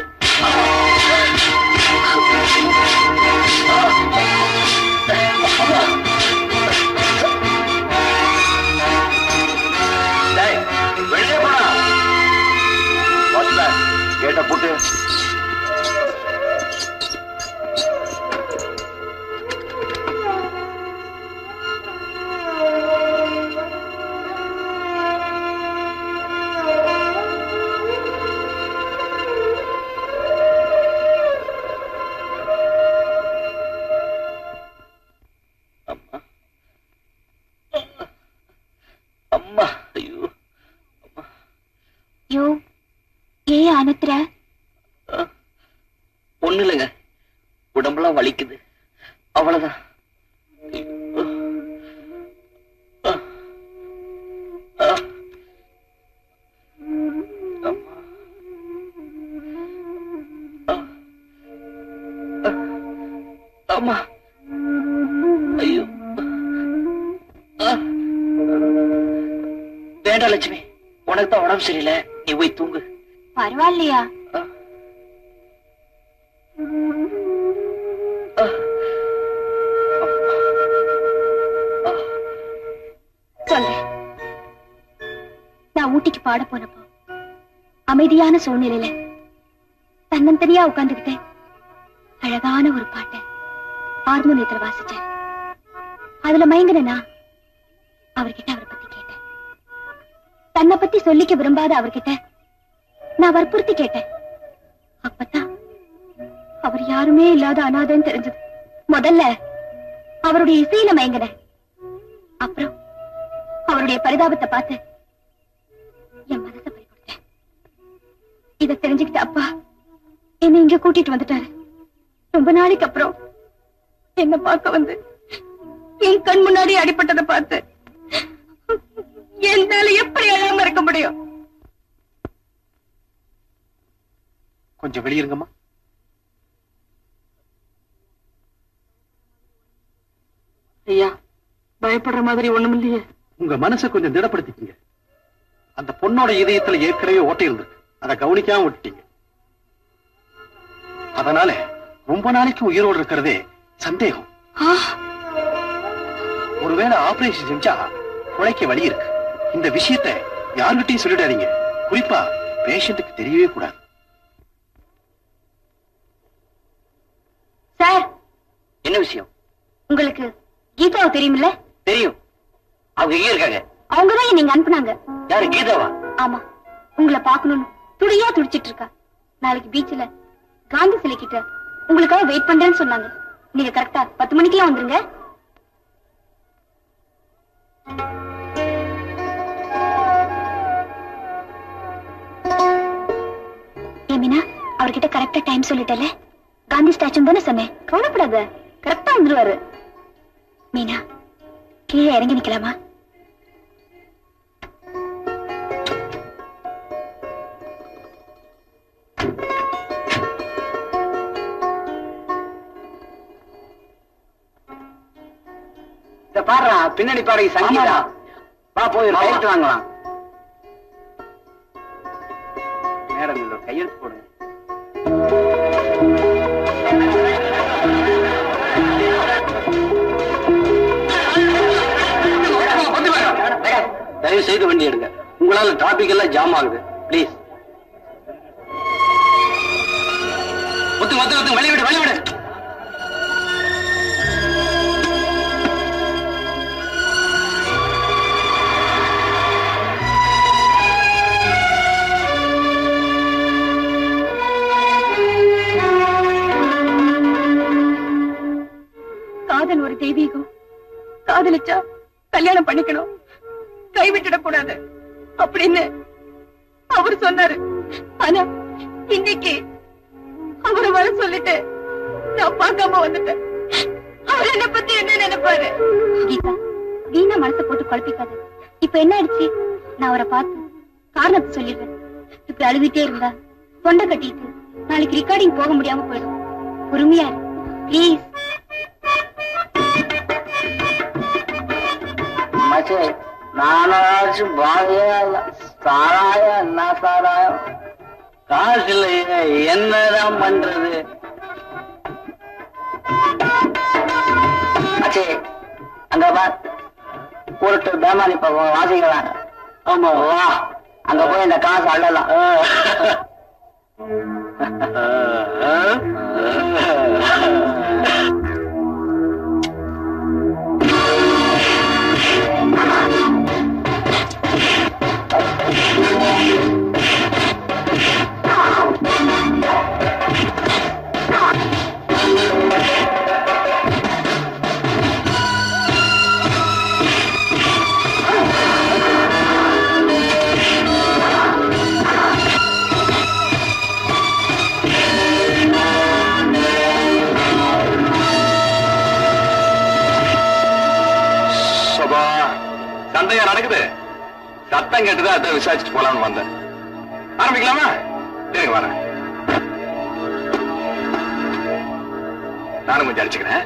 டேய், வெளியே போடா வாட்ச்மேன் கேட்ட போட்டு அம்மா அம்மா ஐயோ யோ ஏன் அனுத்துற ஒண்ணு இல்லைங்க உடம்பெல்லாம் வலிக்குது அவ்வளவுதான் ஐயோ. ஆ. ஆ. அம்மா. ஆ. ஆ. அம்மா ஐயோ ஆ. வேண்டாம் லட்சுமி உனக்கு தான் உடம்பு சரியில்லை நீ போய் தூங்கு பரவாயில்லையா ஆ. ஆ. சொல்றேன் நான் ஊட்டிக்கு பாட போனப்போ அமைதியான சூழ்நிலையில தன்னந்தனியா உட்கார்ந்துகிட்டு அழகான ஒரு பாட்டை ஹார்மோனியத்துல வாசிச்சேன் அதுல மயங்கினா அவர்கிட்ட அவரை பத்தி கேட்டேன் தன்னை பத்தி சொல்லிக்க விரும்பாத அவர்கிட்ட நான் வற்புறுத்தி கேட்டேன் அப்பதான் அவர் யாருமே இல்லாத அனாதைன்னு தெரிஞ்சது முதல்ல அவருடைய இசையில மயங்கினேன் அப்புறம் அவருடைய பரிதாபத்தை பார்த்து என் மனசை பறி கொடுத்தேன் இத தெரிஞ்சுக்கிட்ட அப்பா என்னை இங்க கூட்டிட்டு வந்துட்டாரு ரொம்ப நாளைக்கு அப்புறம் என்ன பார்க்க வந்து என் கண் முன்னாடி அடிபட்டதை பார்த்து என்னால எப்படி அழாம இருக்க முடியும் கொஞ்சம் வெளியிருங்கம்மா ஐயா பயப்படுற மாதிரி ஒண்ணும் இல்லையே உங்க மனசை கொஞ்சம் திடப்படுத்திக்கங்க அந்த பொண்ணோட இதயத்துல ஏற்கனவே ஓட்டை இருந்திருக்கு அதை கவனிக்காம விட்டுட்டீங்க அதனால ரொம்ப நாளைக்கு உயிரோடு இருக்கிறதே சந்தேகம் ஒருவேளை ஆபரேஷன் செஞ்சா குழைக்க வழி இருக்கு இந்த விஷயத்தை யார்கிட்டயும் சொல்லிடாதீங்க குறிப்பா பேஷண்ட்டுக்கு தெரியவே கூடாது சார் என்ன விஷயம் உங்களுக்கு கீதாவை தெரியுமில்ல தெரியும் அவங்க எங்க இருக்காங்க அவங்கதான் நீங்க அனுப்புனாங்க யாரு கீதாவா ஆமா உங்களை பார்க்கணும்னு துடியா துடிச்சிட்டு இருக்கா நாளைக்கு பீச்ல காந்தி சிலை கிட்ட உங்களுக்காக வெயிட் பண்றேன்னு சொன்னாங்க நீங்க கரெக்டா பத்து மணிக்கெல்லாம் வந்துருங்க ஏ மீனா அவர்கிட்ட கரெக்டா டைம் சொல்லிட்டல காந்தி ஸ்டாச்சு தானே சொன்னேன் கவலைப்படாத கரெக்டா வந்துருவாரு மீனா கீழே இறங்கி நிக்கலாமா இத பாடுறா பின்னணி பாடகி சங்கீதா வா போய் ஒரு கையெழுத்து வாங்கலாம் மேடம் இதுல ஒரு கையெழுத்து போடுங்க வண்டி எடுங்க உங்களால டிராபிக் எல்லாம் ஜாம் ஆகுது ப்ளீஸ் ஒத்து ஒத்து ஒத்து வழி விடு வழி விடு காதல் ஒரு தெய்வீகம் காதலிச்சா கல்யாணம் பண்ணிக்கணும் கைவிட்டுடக் கூடாது அப்படின்னு அவர் சொன்னாரு ஆனா இன்னைக்கு அவரை வர சொல்லிட்டு நான் பார்க்காம வந்துட்டேன் அவர் என்ன பத்தி என்ன நினைப்பாரு கீதா வீணா மனசை போட்டு குழப்பிக்காது இப்ப என்ன ஆயிடுச்சு நான் அவரை பார்த்து காரணத்தை சொல்லிடுறேன் இப்படி அழுதுட்டே இருந்தா தொண்டை கட்டிட்டு நாளைக்கு ரெக்கார்டிங் போக முடியாம போயிடும் பொறுமையா இரு ப்ளீஸ் மச்சே நானாச்சும் பாதியா இல்ல சாராயம் என்ன சாராயம் காசு இல்லையே என்னதான் பண்றது அச்சே அங்க வா உருட்டு பேமானி பக்கம் வாசிக்கிறாங்க ஆமா வா அங்க போய் இந்த காசு அள்ளலாம் சபா சண்டையா நடக்குது சத்தம் கேட்டுதான் அதான் விசாரிச்சுட்டு போலாம்னு வந்தேன் ஆரம்பிக்கலாமா இருங்க வரேன் நானும் கொஞ்சம் அடிச்சுக்கிறேன்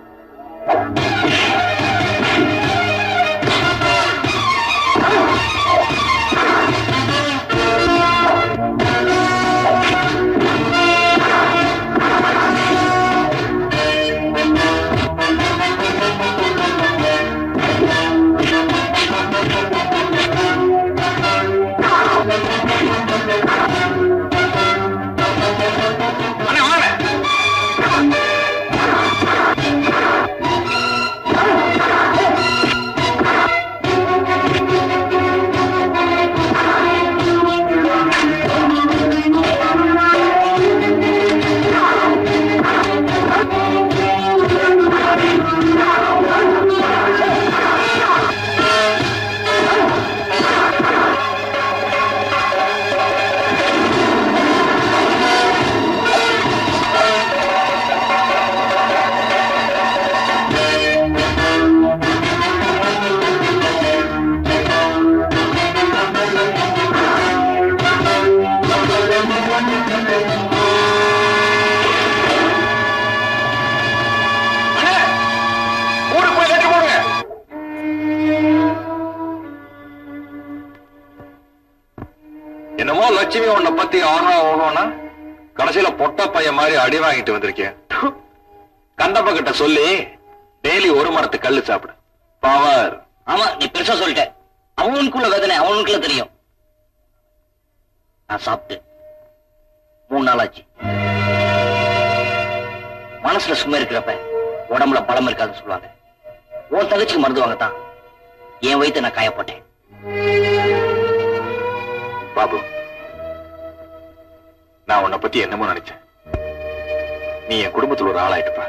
அண்ணே வாங்க அண்ணே ஊரு போய் கட்டி போடுங்க என்னமோ லட்சுமி உன்னை பத்தி ஆனா ஓகோனா கடைசியில பொட்ட பையன் மாதிரி அடி வாங்கிட்டு வந்திருக்கேன் கந்தப்ப கிட்ட சொல்லி டெய்லி ஒரு மரத்து கல்லு சாப்பிடு பவர் ஆமா நீ பெருசா சொல்லிட்ட அவனுக்குள்ள வேதனை அவனுக்குள்ள தெரியும் நான் சாப்பிட்டு மூணு நாள் ஆச்சு மனசுல சும்மா இருக்கிறப்ப உடம்புல பலம் இருக்காதுன்னு சொல்லுவாங்க உன் தங்கச்சிக்கு மருந்து வாங்கத்தான் என் வயித்தை நான் காயப்போட்டேன் பாபு நான் உன்னை பத்தி என்னமோ நினைச்சேன் நீ என் குடும்பத்துல ஒரு ஆளாயிட்டுப்பா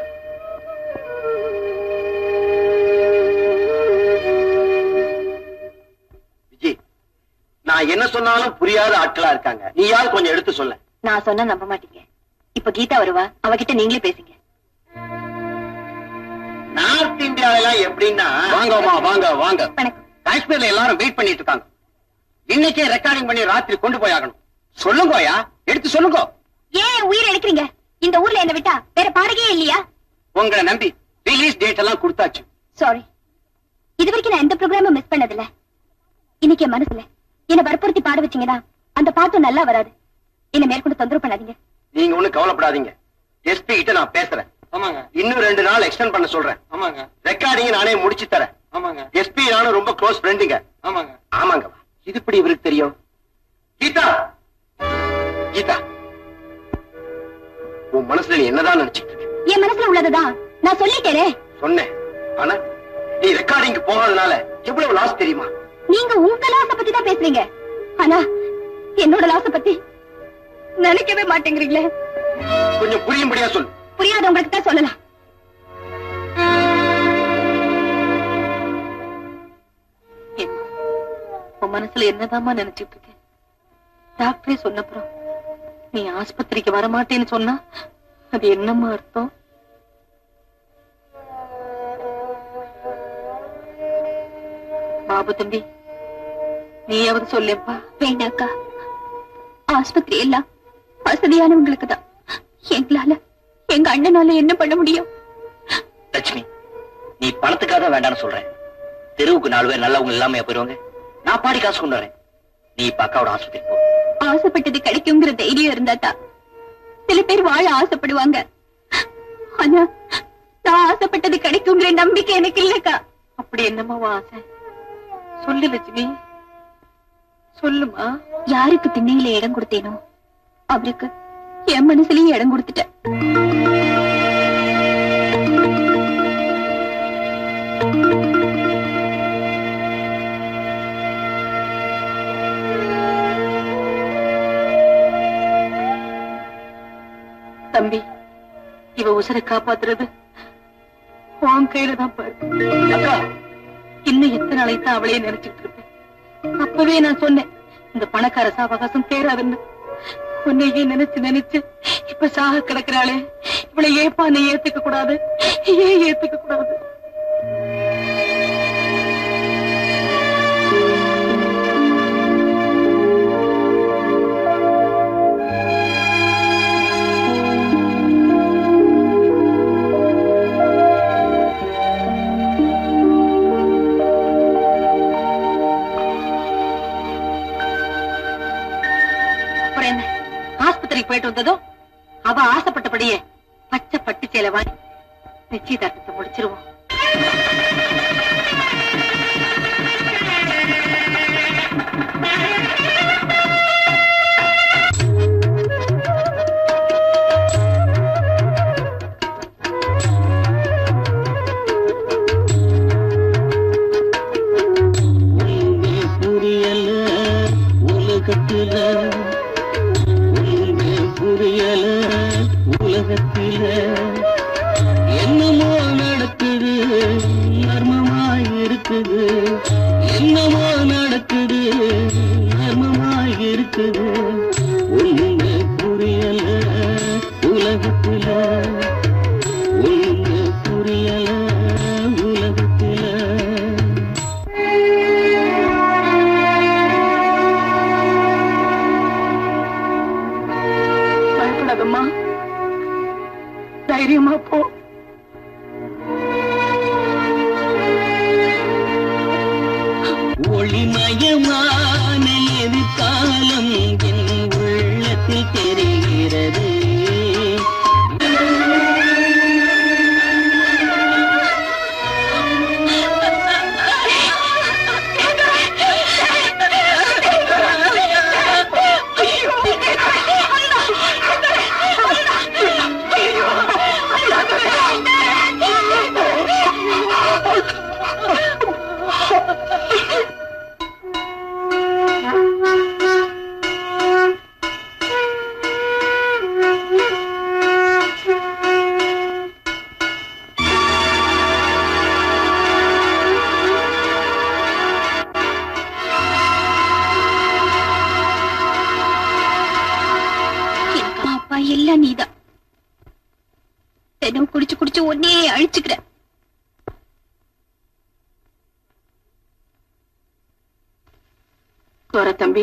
விஜய் நான் என்ன சொன்னாலும் புரியாத ஆட்களா இருக்காங்க நீயாவது கொஞ்சம் எடுத்து சொல்ல நான் சொன்னா நம்ப மாட்டீங்க இப்ப கீதா வருவா அவகிட்ட நீங்களே பேசுங்க நார்த் இந்தியால எல்லாம் எப்படின்னா வாங்கம்மா வாங்க வாங்க வணக்கம் காஷ்மீர்ல எல்லாரும் வெயிட் பண்ணிட்டு இருக்காங்க இன்னைக்கே ரெக்கார்டிங் பண்ணி ராத்திரி கொண்டு போய் ஆகணும் சொல்லுங்கோயா எடுத்து சொல்லுங்க ஏன் உயிரை எடுக்கிறீங்க இந்த ஊர்ல என்ன விட்டா வேற பாடகையே இல்லையா உங்களை நம்பி ரிலீஸ் டேட் எல்லாம் கொடுத்தாச்சு சாரி இது வரைக்கும் நான் எந்த ப்ரோக்ராமும் மிஸ் பண்ணதில்ல இன்னைக்கு என் மனசுல என்ன வற்புறுத்தி பாட வச்சீங்கன்னா அந்த பாட்டும் நல்லா வராது என்ன மேற்கொண்டு தொந்தரவு பண்ணாதீங்க நீங்க ஒண்ணும் கவலைப்படாதீங்க எஸ்பி கிட்ட நான் பேசுறேன் ஆமாங்க இன்னும் ரெண்டு நாள் எக்ஸ்டெண்ட் பண்ண சொல்றேன் ஆமாங்க ரெக்கார்டிங் நானே முடிச்சு தரேன் ஆமாங்க எஸ்பி நானும் ரொம்ப க்ளோஸ் ஃப்ரெண்டுங்க ஆமாங்க ஆமாங்க இது எப்படி இவருக்கு தெரியும் கீதா கீதா உன் மனசுல நீ என்னதான் நினைச்சிட்டு இருக்க என் மனசுல உள்ளதுதான் நான் சொல்லிட்டேனே சொன்னேன் ஆனா நீ ரெக்கார்டிங் போகாதனால எவ்வளவு லாஸ் தெரியுமா நீங்க உங்க லாச பத்தி தான் பேசுறீங்க ஆனா என்னோட லாச பத்தி நினைக்கவே மாட்டேங்கிறீங்களே கொஞ்சம் புரியும்படியா சொல்லு புரியாதவங்களுக்கு தான் சொல்லலாம் உன் மனசுல என்னதாம்மா நினைச்சிட்டு இருக்க டாக்டரே சொன்னப்புறம் நீ ஆஸ்பத்திரிக்கு வரமாட்டேன்னு சொன்னா அது என்னம்மா அர்த்தம் பாபு தம்பி நீயாவது சொல்லேப்பா வேண்டாக்கா ஆஸ்பத்திரி எல்லாம் வசதியானவங்களுக்கு தான் எங்களால எங்க அண்ணனால என்ன பண்ண முடியும் லட்சுமி நீ பணத்துக்காக தான் வேண்டாம்னு சொல்றேன் தெருவுக்கு நாலு பேர் நல்லவங்க இல்லாம போயிருவாங்க நான் பாடி காசு கொண்டு வரேன் நீ இப்ப அக்காவோட ஆஸ்பத்திரி போ ஆசைப்பட்டது கிடைக்குங்கிற தைரியம் இருந்தா தான் சில பேர் வாழ ஆசைப்படுவாங்க ஆனா நான் ஆசைப்பட்டது கிடைக்குங்கிற நம்பிக்கை எனக்கு இல்லக்கா அப்படி என்னம்மா உன் ஆசை சொல்லு லட்சுமி சொல்லுமா யாருக்கு திண்ணையில இடம் கொடுத்தேனோ அவருக்கு என் மனசுலயும் இடம் கொடுத்துட்டேன் தம்பி இவ உசரை காப்பாத்துறது உன் கையில தான் பாரு அக்கா இன்னும் எத்தனை நாளைக்கு தான் அவளையே நினைச்சிட்டு இருப்பேன் அப்பவே நான் சொன்னேன் இந்த பணக்கார சாவகாசம் தேராதுன்னு உன்னையே நினைச்சு நினைச்சு இப்ப சாக கிடக்குறாளே இவளை ஏப்பா நீ ஏத்துக்க கூடாது ஏன் ஏத்துக்க கூடாது அப்புறம் என்ன ஆஸ்பத்திரிக்கு போயிட்டு வந்ததும் அவ ஆசைப்பட்டபடியே பச்சை பட்டு சேலை வாங்கி நிச்சயதார்த்தத்தை முடிச்சிருவோம் ஒழுங்கே புரியல உலகத்துல ஒழுங்கே புரியல உலகத்துல என்னமோ நடக்குது மர்மமாய் இருக்குது என்னமோ நடக்குது மர்மமாய் இருக்குது ஒழுங்கே புரியல உலகத்துல ஒழுங்கே புரியல உலகத்துல பயப்படாதம்மா தைரியமா போ ஒளிமயமான எதிர்காலம் என் உள்ளத்தில் தெரிகிறது எங்க அப்பா எல்லாம் நீதான் தினம் குடிச்சு குடிச்சு ஒன்னே அழிச்சுக்கிற தோர தம்பி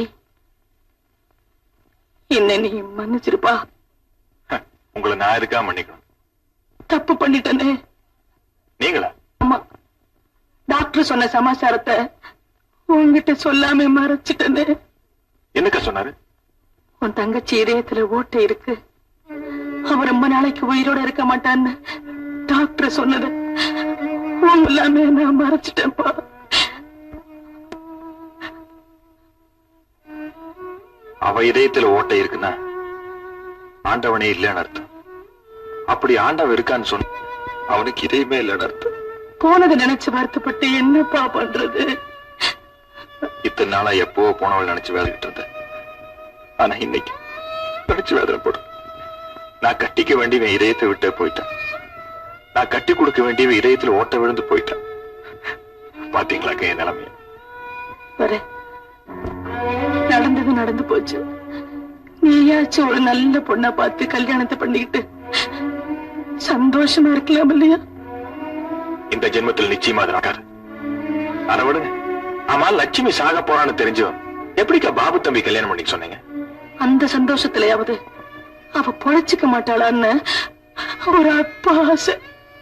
என்ன நீ மன்னிச்சிருப்பா உங்களை நான் இருக்கா மன்னிக்கணும் தப்பு பண்ணிட்டனே நீங்களா ஆமா டாக்டர் சொன்ன சமாச்சாரத்தை உன்கிட்ட சொல்லாம மறைச்சிட்டனே என்னக்கா சொன்னாரு உன் தங்கச்சி இதயத்துல ஓட்டை இருக்கு அவன் ரொம்ப நாளைக்கு உயிரோட இருக்க மாட்டான்னு டாக்டர் சொன்னது உன் எல்லாமே நான் மறைச்சிட்டேன்ப்பா அவ இதயத்துல ஓட்டை இருக்குன்னா ஆண்டவனே இல்லைன்னு அர்த்தம் அப்படி ஆண்டவன் இருக்கான்னு சொன்ன அவனுக்கு இதயமே இல்லைன்னு அர்த்தம் போனதை நினைச்சு வருத்தப்பட்டு என்னப்பா பண்றது இத்தனை நாளா எப்போ போனவள் நினைச்சு வேலைக்கிட்டு இருந்தேன் ஆனா இன்னைக்கு நினைச்சு வேதனைப்படும் நான் கட்டிக்க வேண்டியவன் இதயத்தை விட்டே போயிட்டேன் நான் கட்டி கொடுக்க வேண்டியவன் இதயத்துல ஓட்ட விழுந்து போயிட்டேன் பாத்தீங்களா என் நிலைமைய வர நடந்தது நடந்து போச்சு நீயாச்சும் ஒரு நல்ல பொண்ணா பார்த்து கல்யாணத்தை பண்ணிக்கிட்டு சந்தோஷமா இருக்கலாம் இல்லையா இந்த ஜென்மத்தில் நிச்சயமா அது நடக்காது அதை விடுங்க ஆமா லட்சுமி சாக போறான்னு தெரிஞ்சும் எப்படிக்கா பாபு தம்பி கல்யாணம் பண்ணி சொன்னீங்க அந்த சந்தோஷத்திலேயாவது அவ பொழைச்சுக்க மாட்டாளான்னு ஒரு அப்பா ஆசை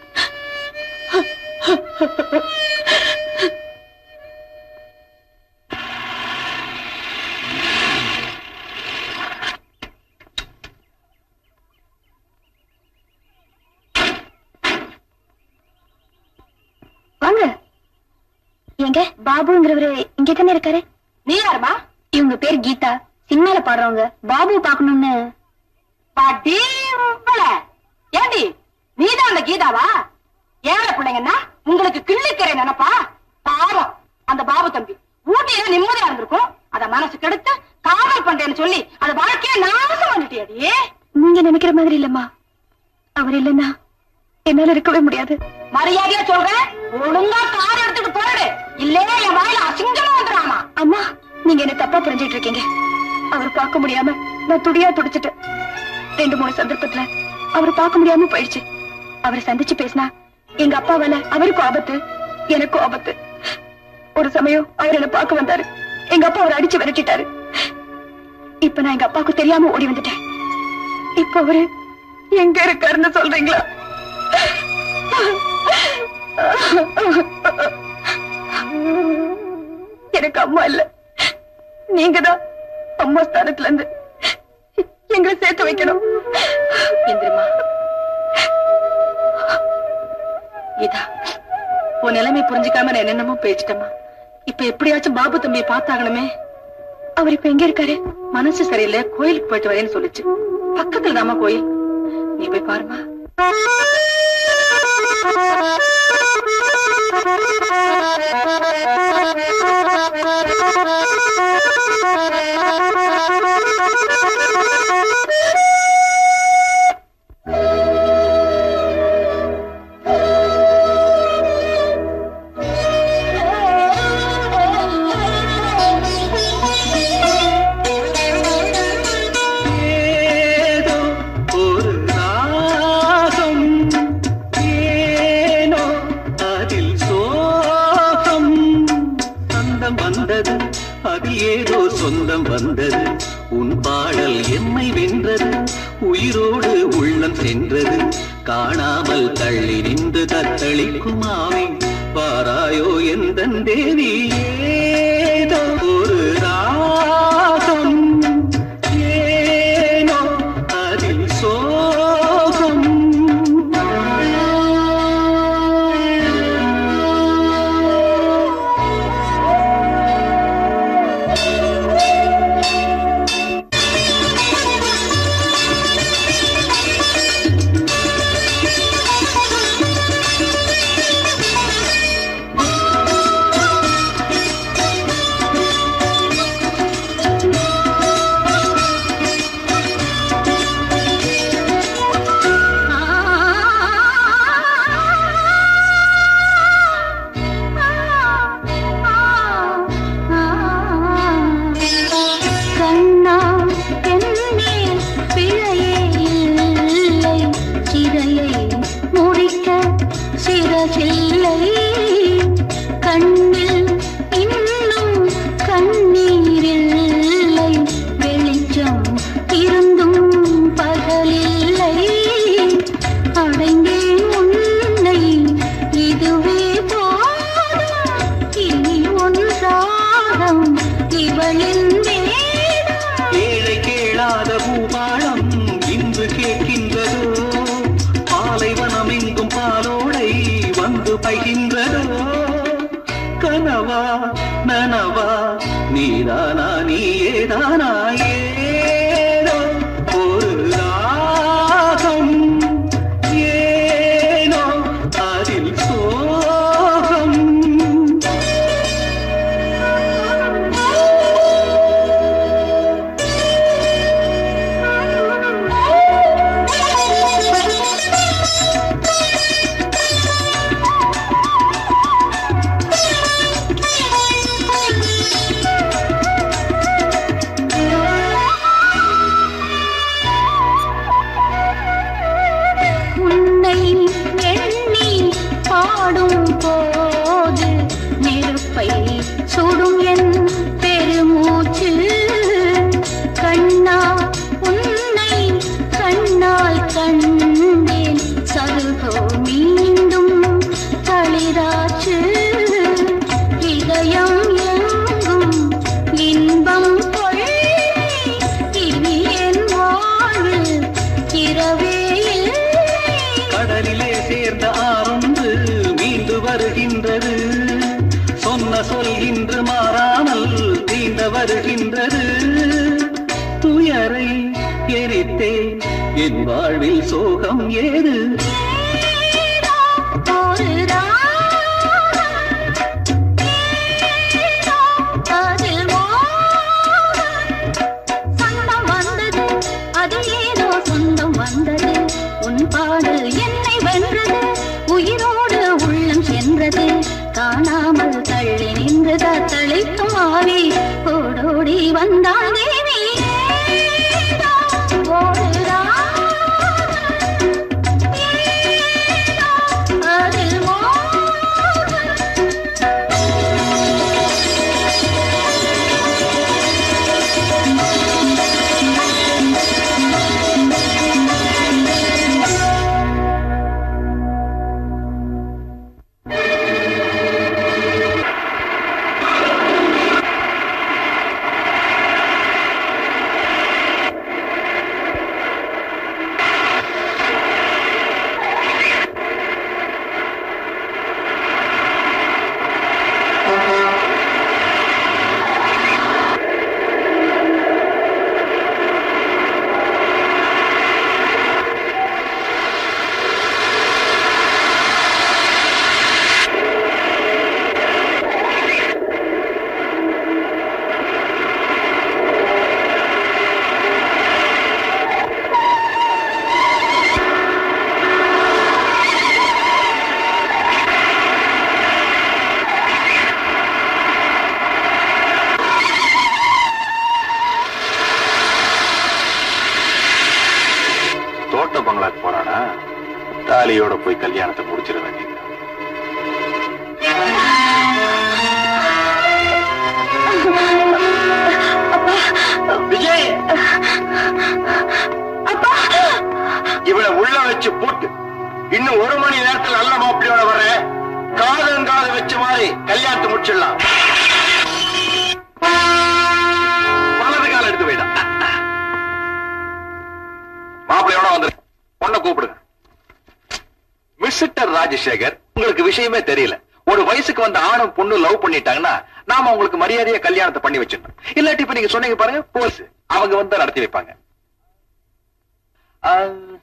வாங்க எங்க பாபுங்கிறவரு இங்க தானே இருக்காரு நீ யாருமா இவங்க பேர் கீதா சினிமால பாடுறவங்க பாபு பாக்கணும்னு படீம்பல ஏண்டி நீதான் அந்த கீதாவா ஏழை பிள்ளைங்கன்னா உங்களுக்கு கிள்ளிக்கரை நினைப்பா பாவம் அந்த பாபு தம்பி ஊட்டியில நிம்மதியா இருந்திருக்கும் அத மனசு கெடுத்து காதல் பண்றேன்னு சொல்லி அது வாழ்க்கைய நாசம் பண்ணிட்டியடி நீங்க நினைக்கிற மாதிரி இல்லம்மா அவர் இல்லைன்னா என்னால இருக்கவே முடியாது மரியாதையா சொல்றேன் ஒழுங்கா கார் எடுத்துட்டு போயிடு இல்லே என் வாயில அசிங்கமா வந்துடாமா அம்மா நீங்க என்ன தப்பா புரிஞ்சிட்டு இருக்கீங்க அவர் பார்க்க முடியாம நான் துடியா துடிச்சிட்டேன் ரெண்டு மூணு சந்தர்ப்பத்துல அவர் பார்க்க முடியாம போயிடுச்சு அவரை சந்திச்சு பேசினா எங்க அப்பாவால அவருக்கும் ஆபத்து எனக்கும் ஆபத்து ஒரு சமயம் அவர் என்ன பார்க்க வந்தாரு எங்க அப்பா அவரை அடிச்சு விரட்டிட்டாரு இப்ப நான் எங்க அப்பாவுக்கு தெரியாம ஓடி வந்துட்டேன் இப்ப அவரு எங்க இருக்காருன்னு சொல்றீங்களா எனக்கு அம்மா இல்ல நீங்கதான் அம்மா ஸ்தானத்துல இருந்து எங்களை சேர்த்து வைக்கணும் இந்திரமா கீதா உன் நிலைமை புரிஞ்சுக்காம நான் என்னென்னமோ பேசிட்டேம்மா இப்ப எப்படியாச்சும் பாபு தம்பியை பார்த்தாகணுமே அவர் இப்ப எங்க இருக்காரு மனசு சரியில்லை கோயிலுக்கு போயிட்டு வரேன்னு சொல்லுச்சு பக்கத்துல தாமா கோயில் நீ போய் பாருமா ஏதோ ஒரு ராகம் ஏனோ அதில் சோகம் சொந்தம் வந்தது அதில் ஏதோ சொந்தம் வந்தது உன் பாடல் எம்மை வென்றது உயிரோடு உள்ளம் சென்றது காணாமல் தள்ளி நின்று தத்தளிக்குமாவே பாராயோ எந்த தேவி ஏதோ ஒரு ராகம் ஏனோ அதில் சோகம் கண்ணா என்னே பிழையே இல்லை சிறையை முடிக்க சிறகில்லை கண்ணில் இன்னும் கண்ணீரில்லை வெளிச்சம் இருந்தும் பகலில்லை அடைந்தேன் உன்னை இதுவே போதும் இனி ஒன்றாகும் இவளின் வேதம் ஏழை கேளாத பூபாளம் இன்று கேட்கின்றதோ பாலைவனம் எங்கும் பாலோடை வந்து பகின்றதோ கனவா நனவா நீதானா நீயேதானா ஏ என் வாழ்வில் சோகம் ஏது ஒரு ராகம் ஏதோ அதில் மோகம் சொந்தம் வந்தது அது ஏதோ சொந்தம் வந்தது உன் பாடல் என்னை வென்றது உயிரோடு உள்ளம் சென்றது காணாமல் தள்ளி நின்று தத்தளிக்கும் ஆவி ஓடோடி வந்தாள் தேவி ஏதோ ஒரு ராகம் அதில் மோகம் தோட்ட பங்களாக்கு போறானா தாலியோட போய் கல்யாணத்தை முடிச்சிட வேண்டியது விஜய் இவளை உள்ள வச்சு போட்டு இன்னும் ஒரு மணி நேரத்தில் நல்ல மாப்பிள்ளையோட வர காதங்காத வச்ச மாதிரி கல்யாணத்தை முடிச்சிடலாம் வலது கால எடுத்து போயிடா மாப்பிள்ளையோட வந்து பொண்ணை கூப்பிடுங்க மிஸ்டர் ராஜசேகர் உங்களுக்கு விஷயமே தெரியல ஒரு வயசுக்கு வந்த ஆணும் பொண்ணு லவ் பண்ணிட்டாங்கன்னா நாம உங்களுக்கு மரியாதையா கல்யாணத்தை பண்ணி வச்சிடணும் இல்லாட்டி இப்ப நீங்க சொன்னீங்க பாருங்க போஸ் அவங்க வந்து நடத்தி வைப்பாங்க ஆ,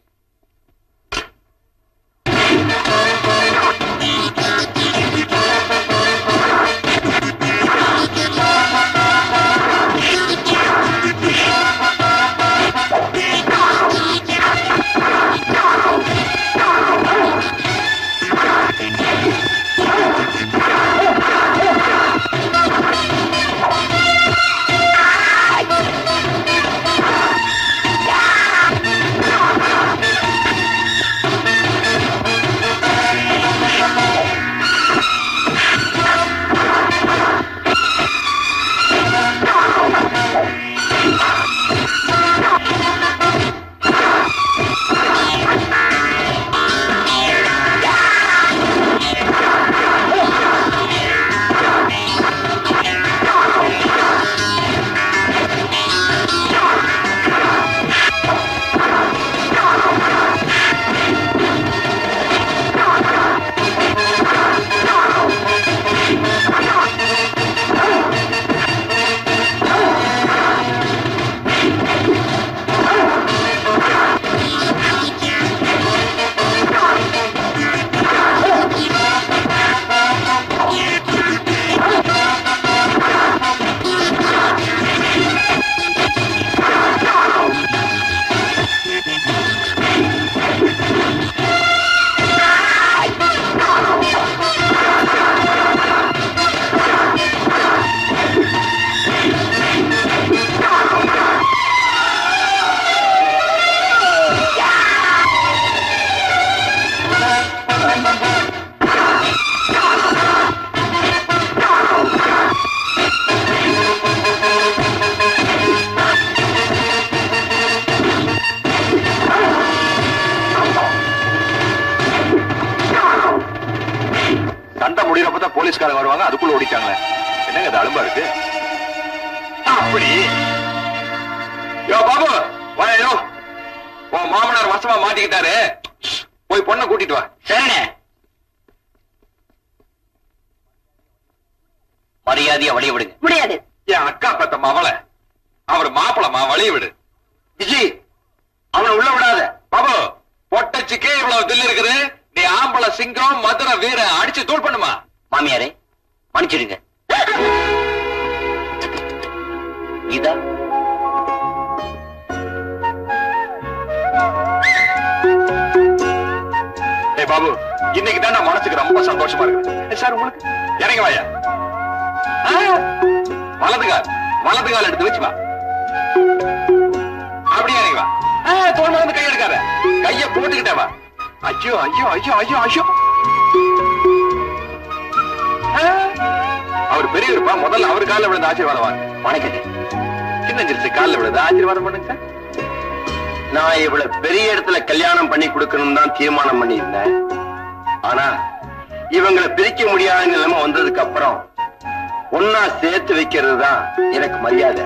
சண்டை முடியறப்பதான் போலீஸ்காரங்க வருவாங்க அதுக்குள்ள ஓடிட்டாங்களே என்னங்க இது அலும்பா இருக்கு அப்படி யோ பாபு வாயோ உன் மாமனார் வசமா மாட்டிக்கிட்டாரு போய் பொண்ணை கூட்டிட்டு வா சரிண்ணே மரியாதையா வழிய விடுங்க முடியாது என் அக்கா பெத்த மவளை அவர் மாப்பிளமா வழிய விடு விஜய் அவனை உள்ள விடாத மாம்பழ சிங்கம் மதுரை வீர அடிச்சு தூள் பண்ணுமா மாமியாரே மன்னிச்சிடுங்க கீதா டேய் பாபு இன்னைக்கு தான் மனசுக்கு ரொம்ப சந்தோஷமா இருக்கு ஏய், சார் உங்களுக்கு இறங்க வாயா ஆ, வலது கால் வலது கால் எடுத்து வச்சு வா அப்படியே இறங்கி வா ஆ, தோல்ல வந்து கை எடுக்காத கைய போட்டுக்கிட்டே வா ஐயோ ஐயோ ஐயோ ஐயோ ஐயோ ஆ, அவர் பெரியவருப்பா முதல்ல அவர் காலில் விழுந்து ஆசீர்வாதம் வாங்க வணக்கங்க சின்ன சிறுசு காலில் விழுந்து ஆசீர்வாதம் பண்ணுங்க சார் நான் இவ்வளவு பெரிய இடத்துல கல்யாணம் பண்ணி கொடுக்கணும் தான் தீர்மானம் பண்ணியிருந்தேன் ஆனா இவங்களை பிரிக்க முடியாத நிலைமை வந்ததுக்கு அப்புறம் ஒன்னா சேர்த்து வைக்கிறது தான் எனக்கு மரியாதை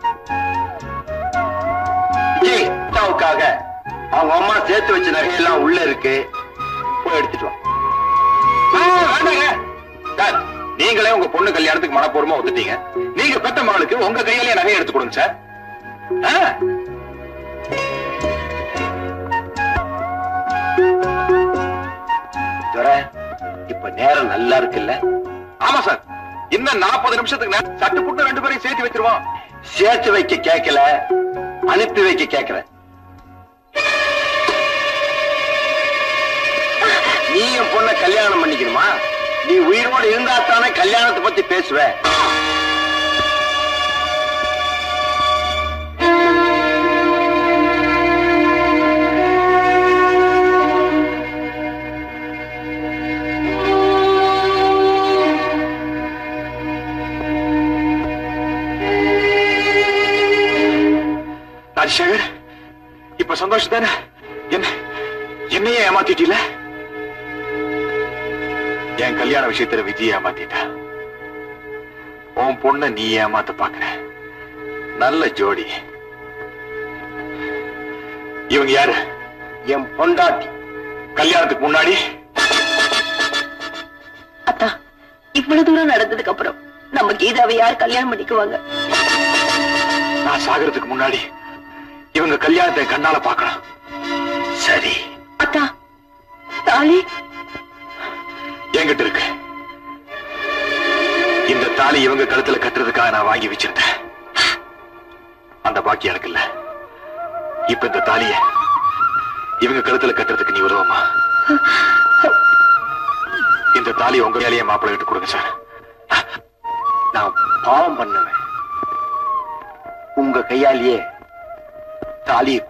விஜய் அத்தாவுக்காக அவங்க அம்மா சேர்த்து வச்ச நகையெல்லாம் உள்ள இருக்கு போய் எடுத்துட்டு வா ஆ, வேண்டாங்க சார் நீங்களே உங்க பொண்ணு கல்யாணத்துக்கு மனப்பூர்வமா ஒத்துட்டீங்க நீங்க பெத்த மகளுக்கு உங்க கையிலேயே நகையை எடுத்து கொடுங்க சார் ஆ. துரை, இப்ப நேரம் நல்லா இருக்குல்ல ஆமா சார் இன்னும் நாற்பது நிமிஷத்துக்கு நே- சட்டு புட்டு ரெண்டு பேரையும் சேர்த்து வச்சிருவோம் சேர்த்து வைக்க கேட்கல அனுப்பி வைக்க கேட்கிறேன் நீ என் பொண்ண கல்யாணம் பண்ணிக்கணுமா நீ உயிரோடு இருந்தா தானே கல்யாணத்தை பத்தி பேசுவ ராஜசேகர் இப்ப சந்தோஷம் தானே என்ன என்னையே ஏமாத்திட்டீல என் கல்யாண விஷயத்துல விஜய் ஏமாத்திட்டா உன் பொண்ண நீ ஏமாத்த பாக்குற நல்ல ஜோடி இவங்க யாரு என் பொண்டாட்டி கல்யாணத்துக்கு முன்னாடி அத்தா இவ்வளவு தூரம் நடந்ததுக்கு அப்புறம் நம்ம கீதாவை யார் கல்யாணம் பண்ணிக்குவாங்க நான் சாகிறதுக்கு முன்னாடி இவங்க கல்யாணத்தை கண்ணால பார்க்கணும் சரி அத்தா தாலி என்கிட்ட இருக்கு இந்த தாலி இவங்க கழுத்துல கட்டுறதுக்காக நான் வாங்கி வச்சிருந்தேன் அந்த பாக்கி எனக்கு இல்ல இப்ப இந்த தாலிய இவங்க கழுத்துல கட்டுறதுக்கு நீ உதவுமா இந்த தாலி உங்க வேலையை மாப்பிள்ளை கிட்ட கொடுங்க சார் நான் பாவம் பண்ணவன் உங்க கையாலேயே தாலியை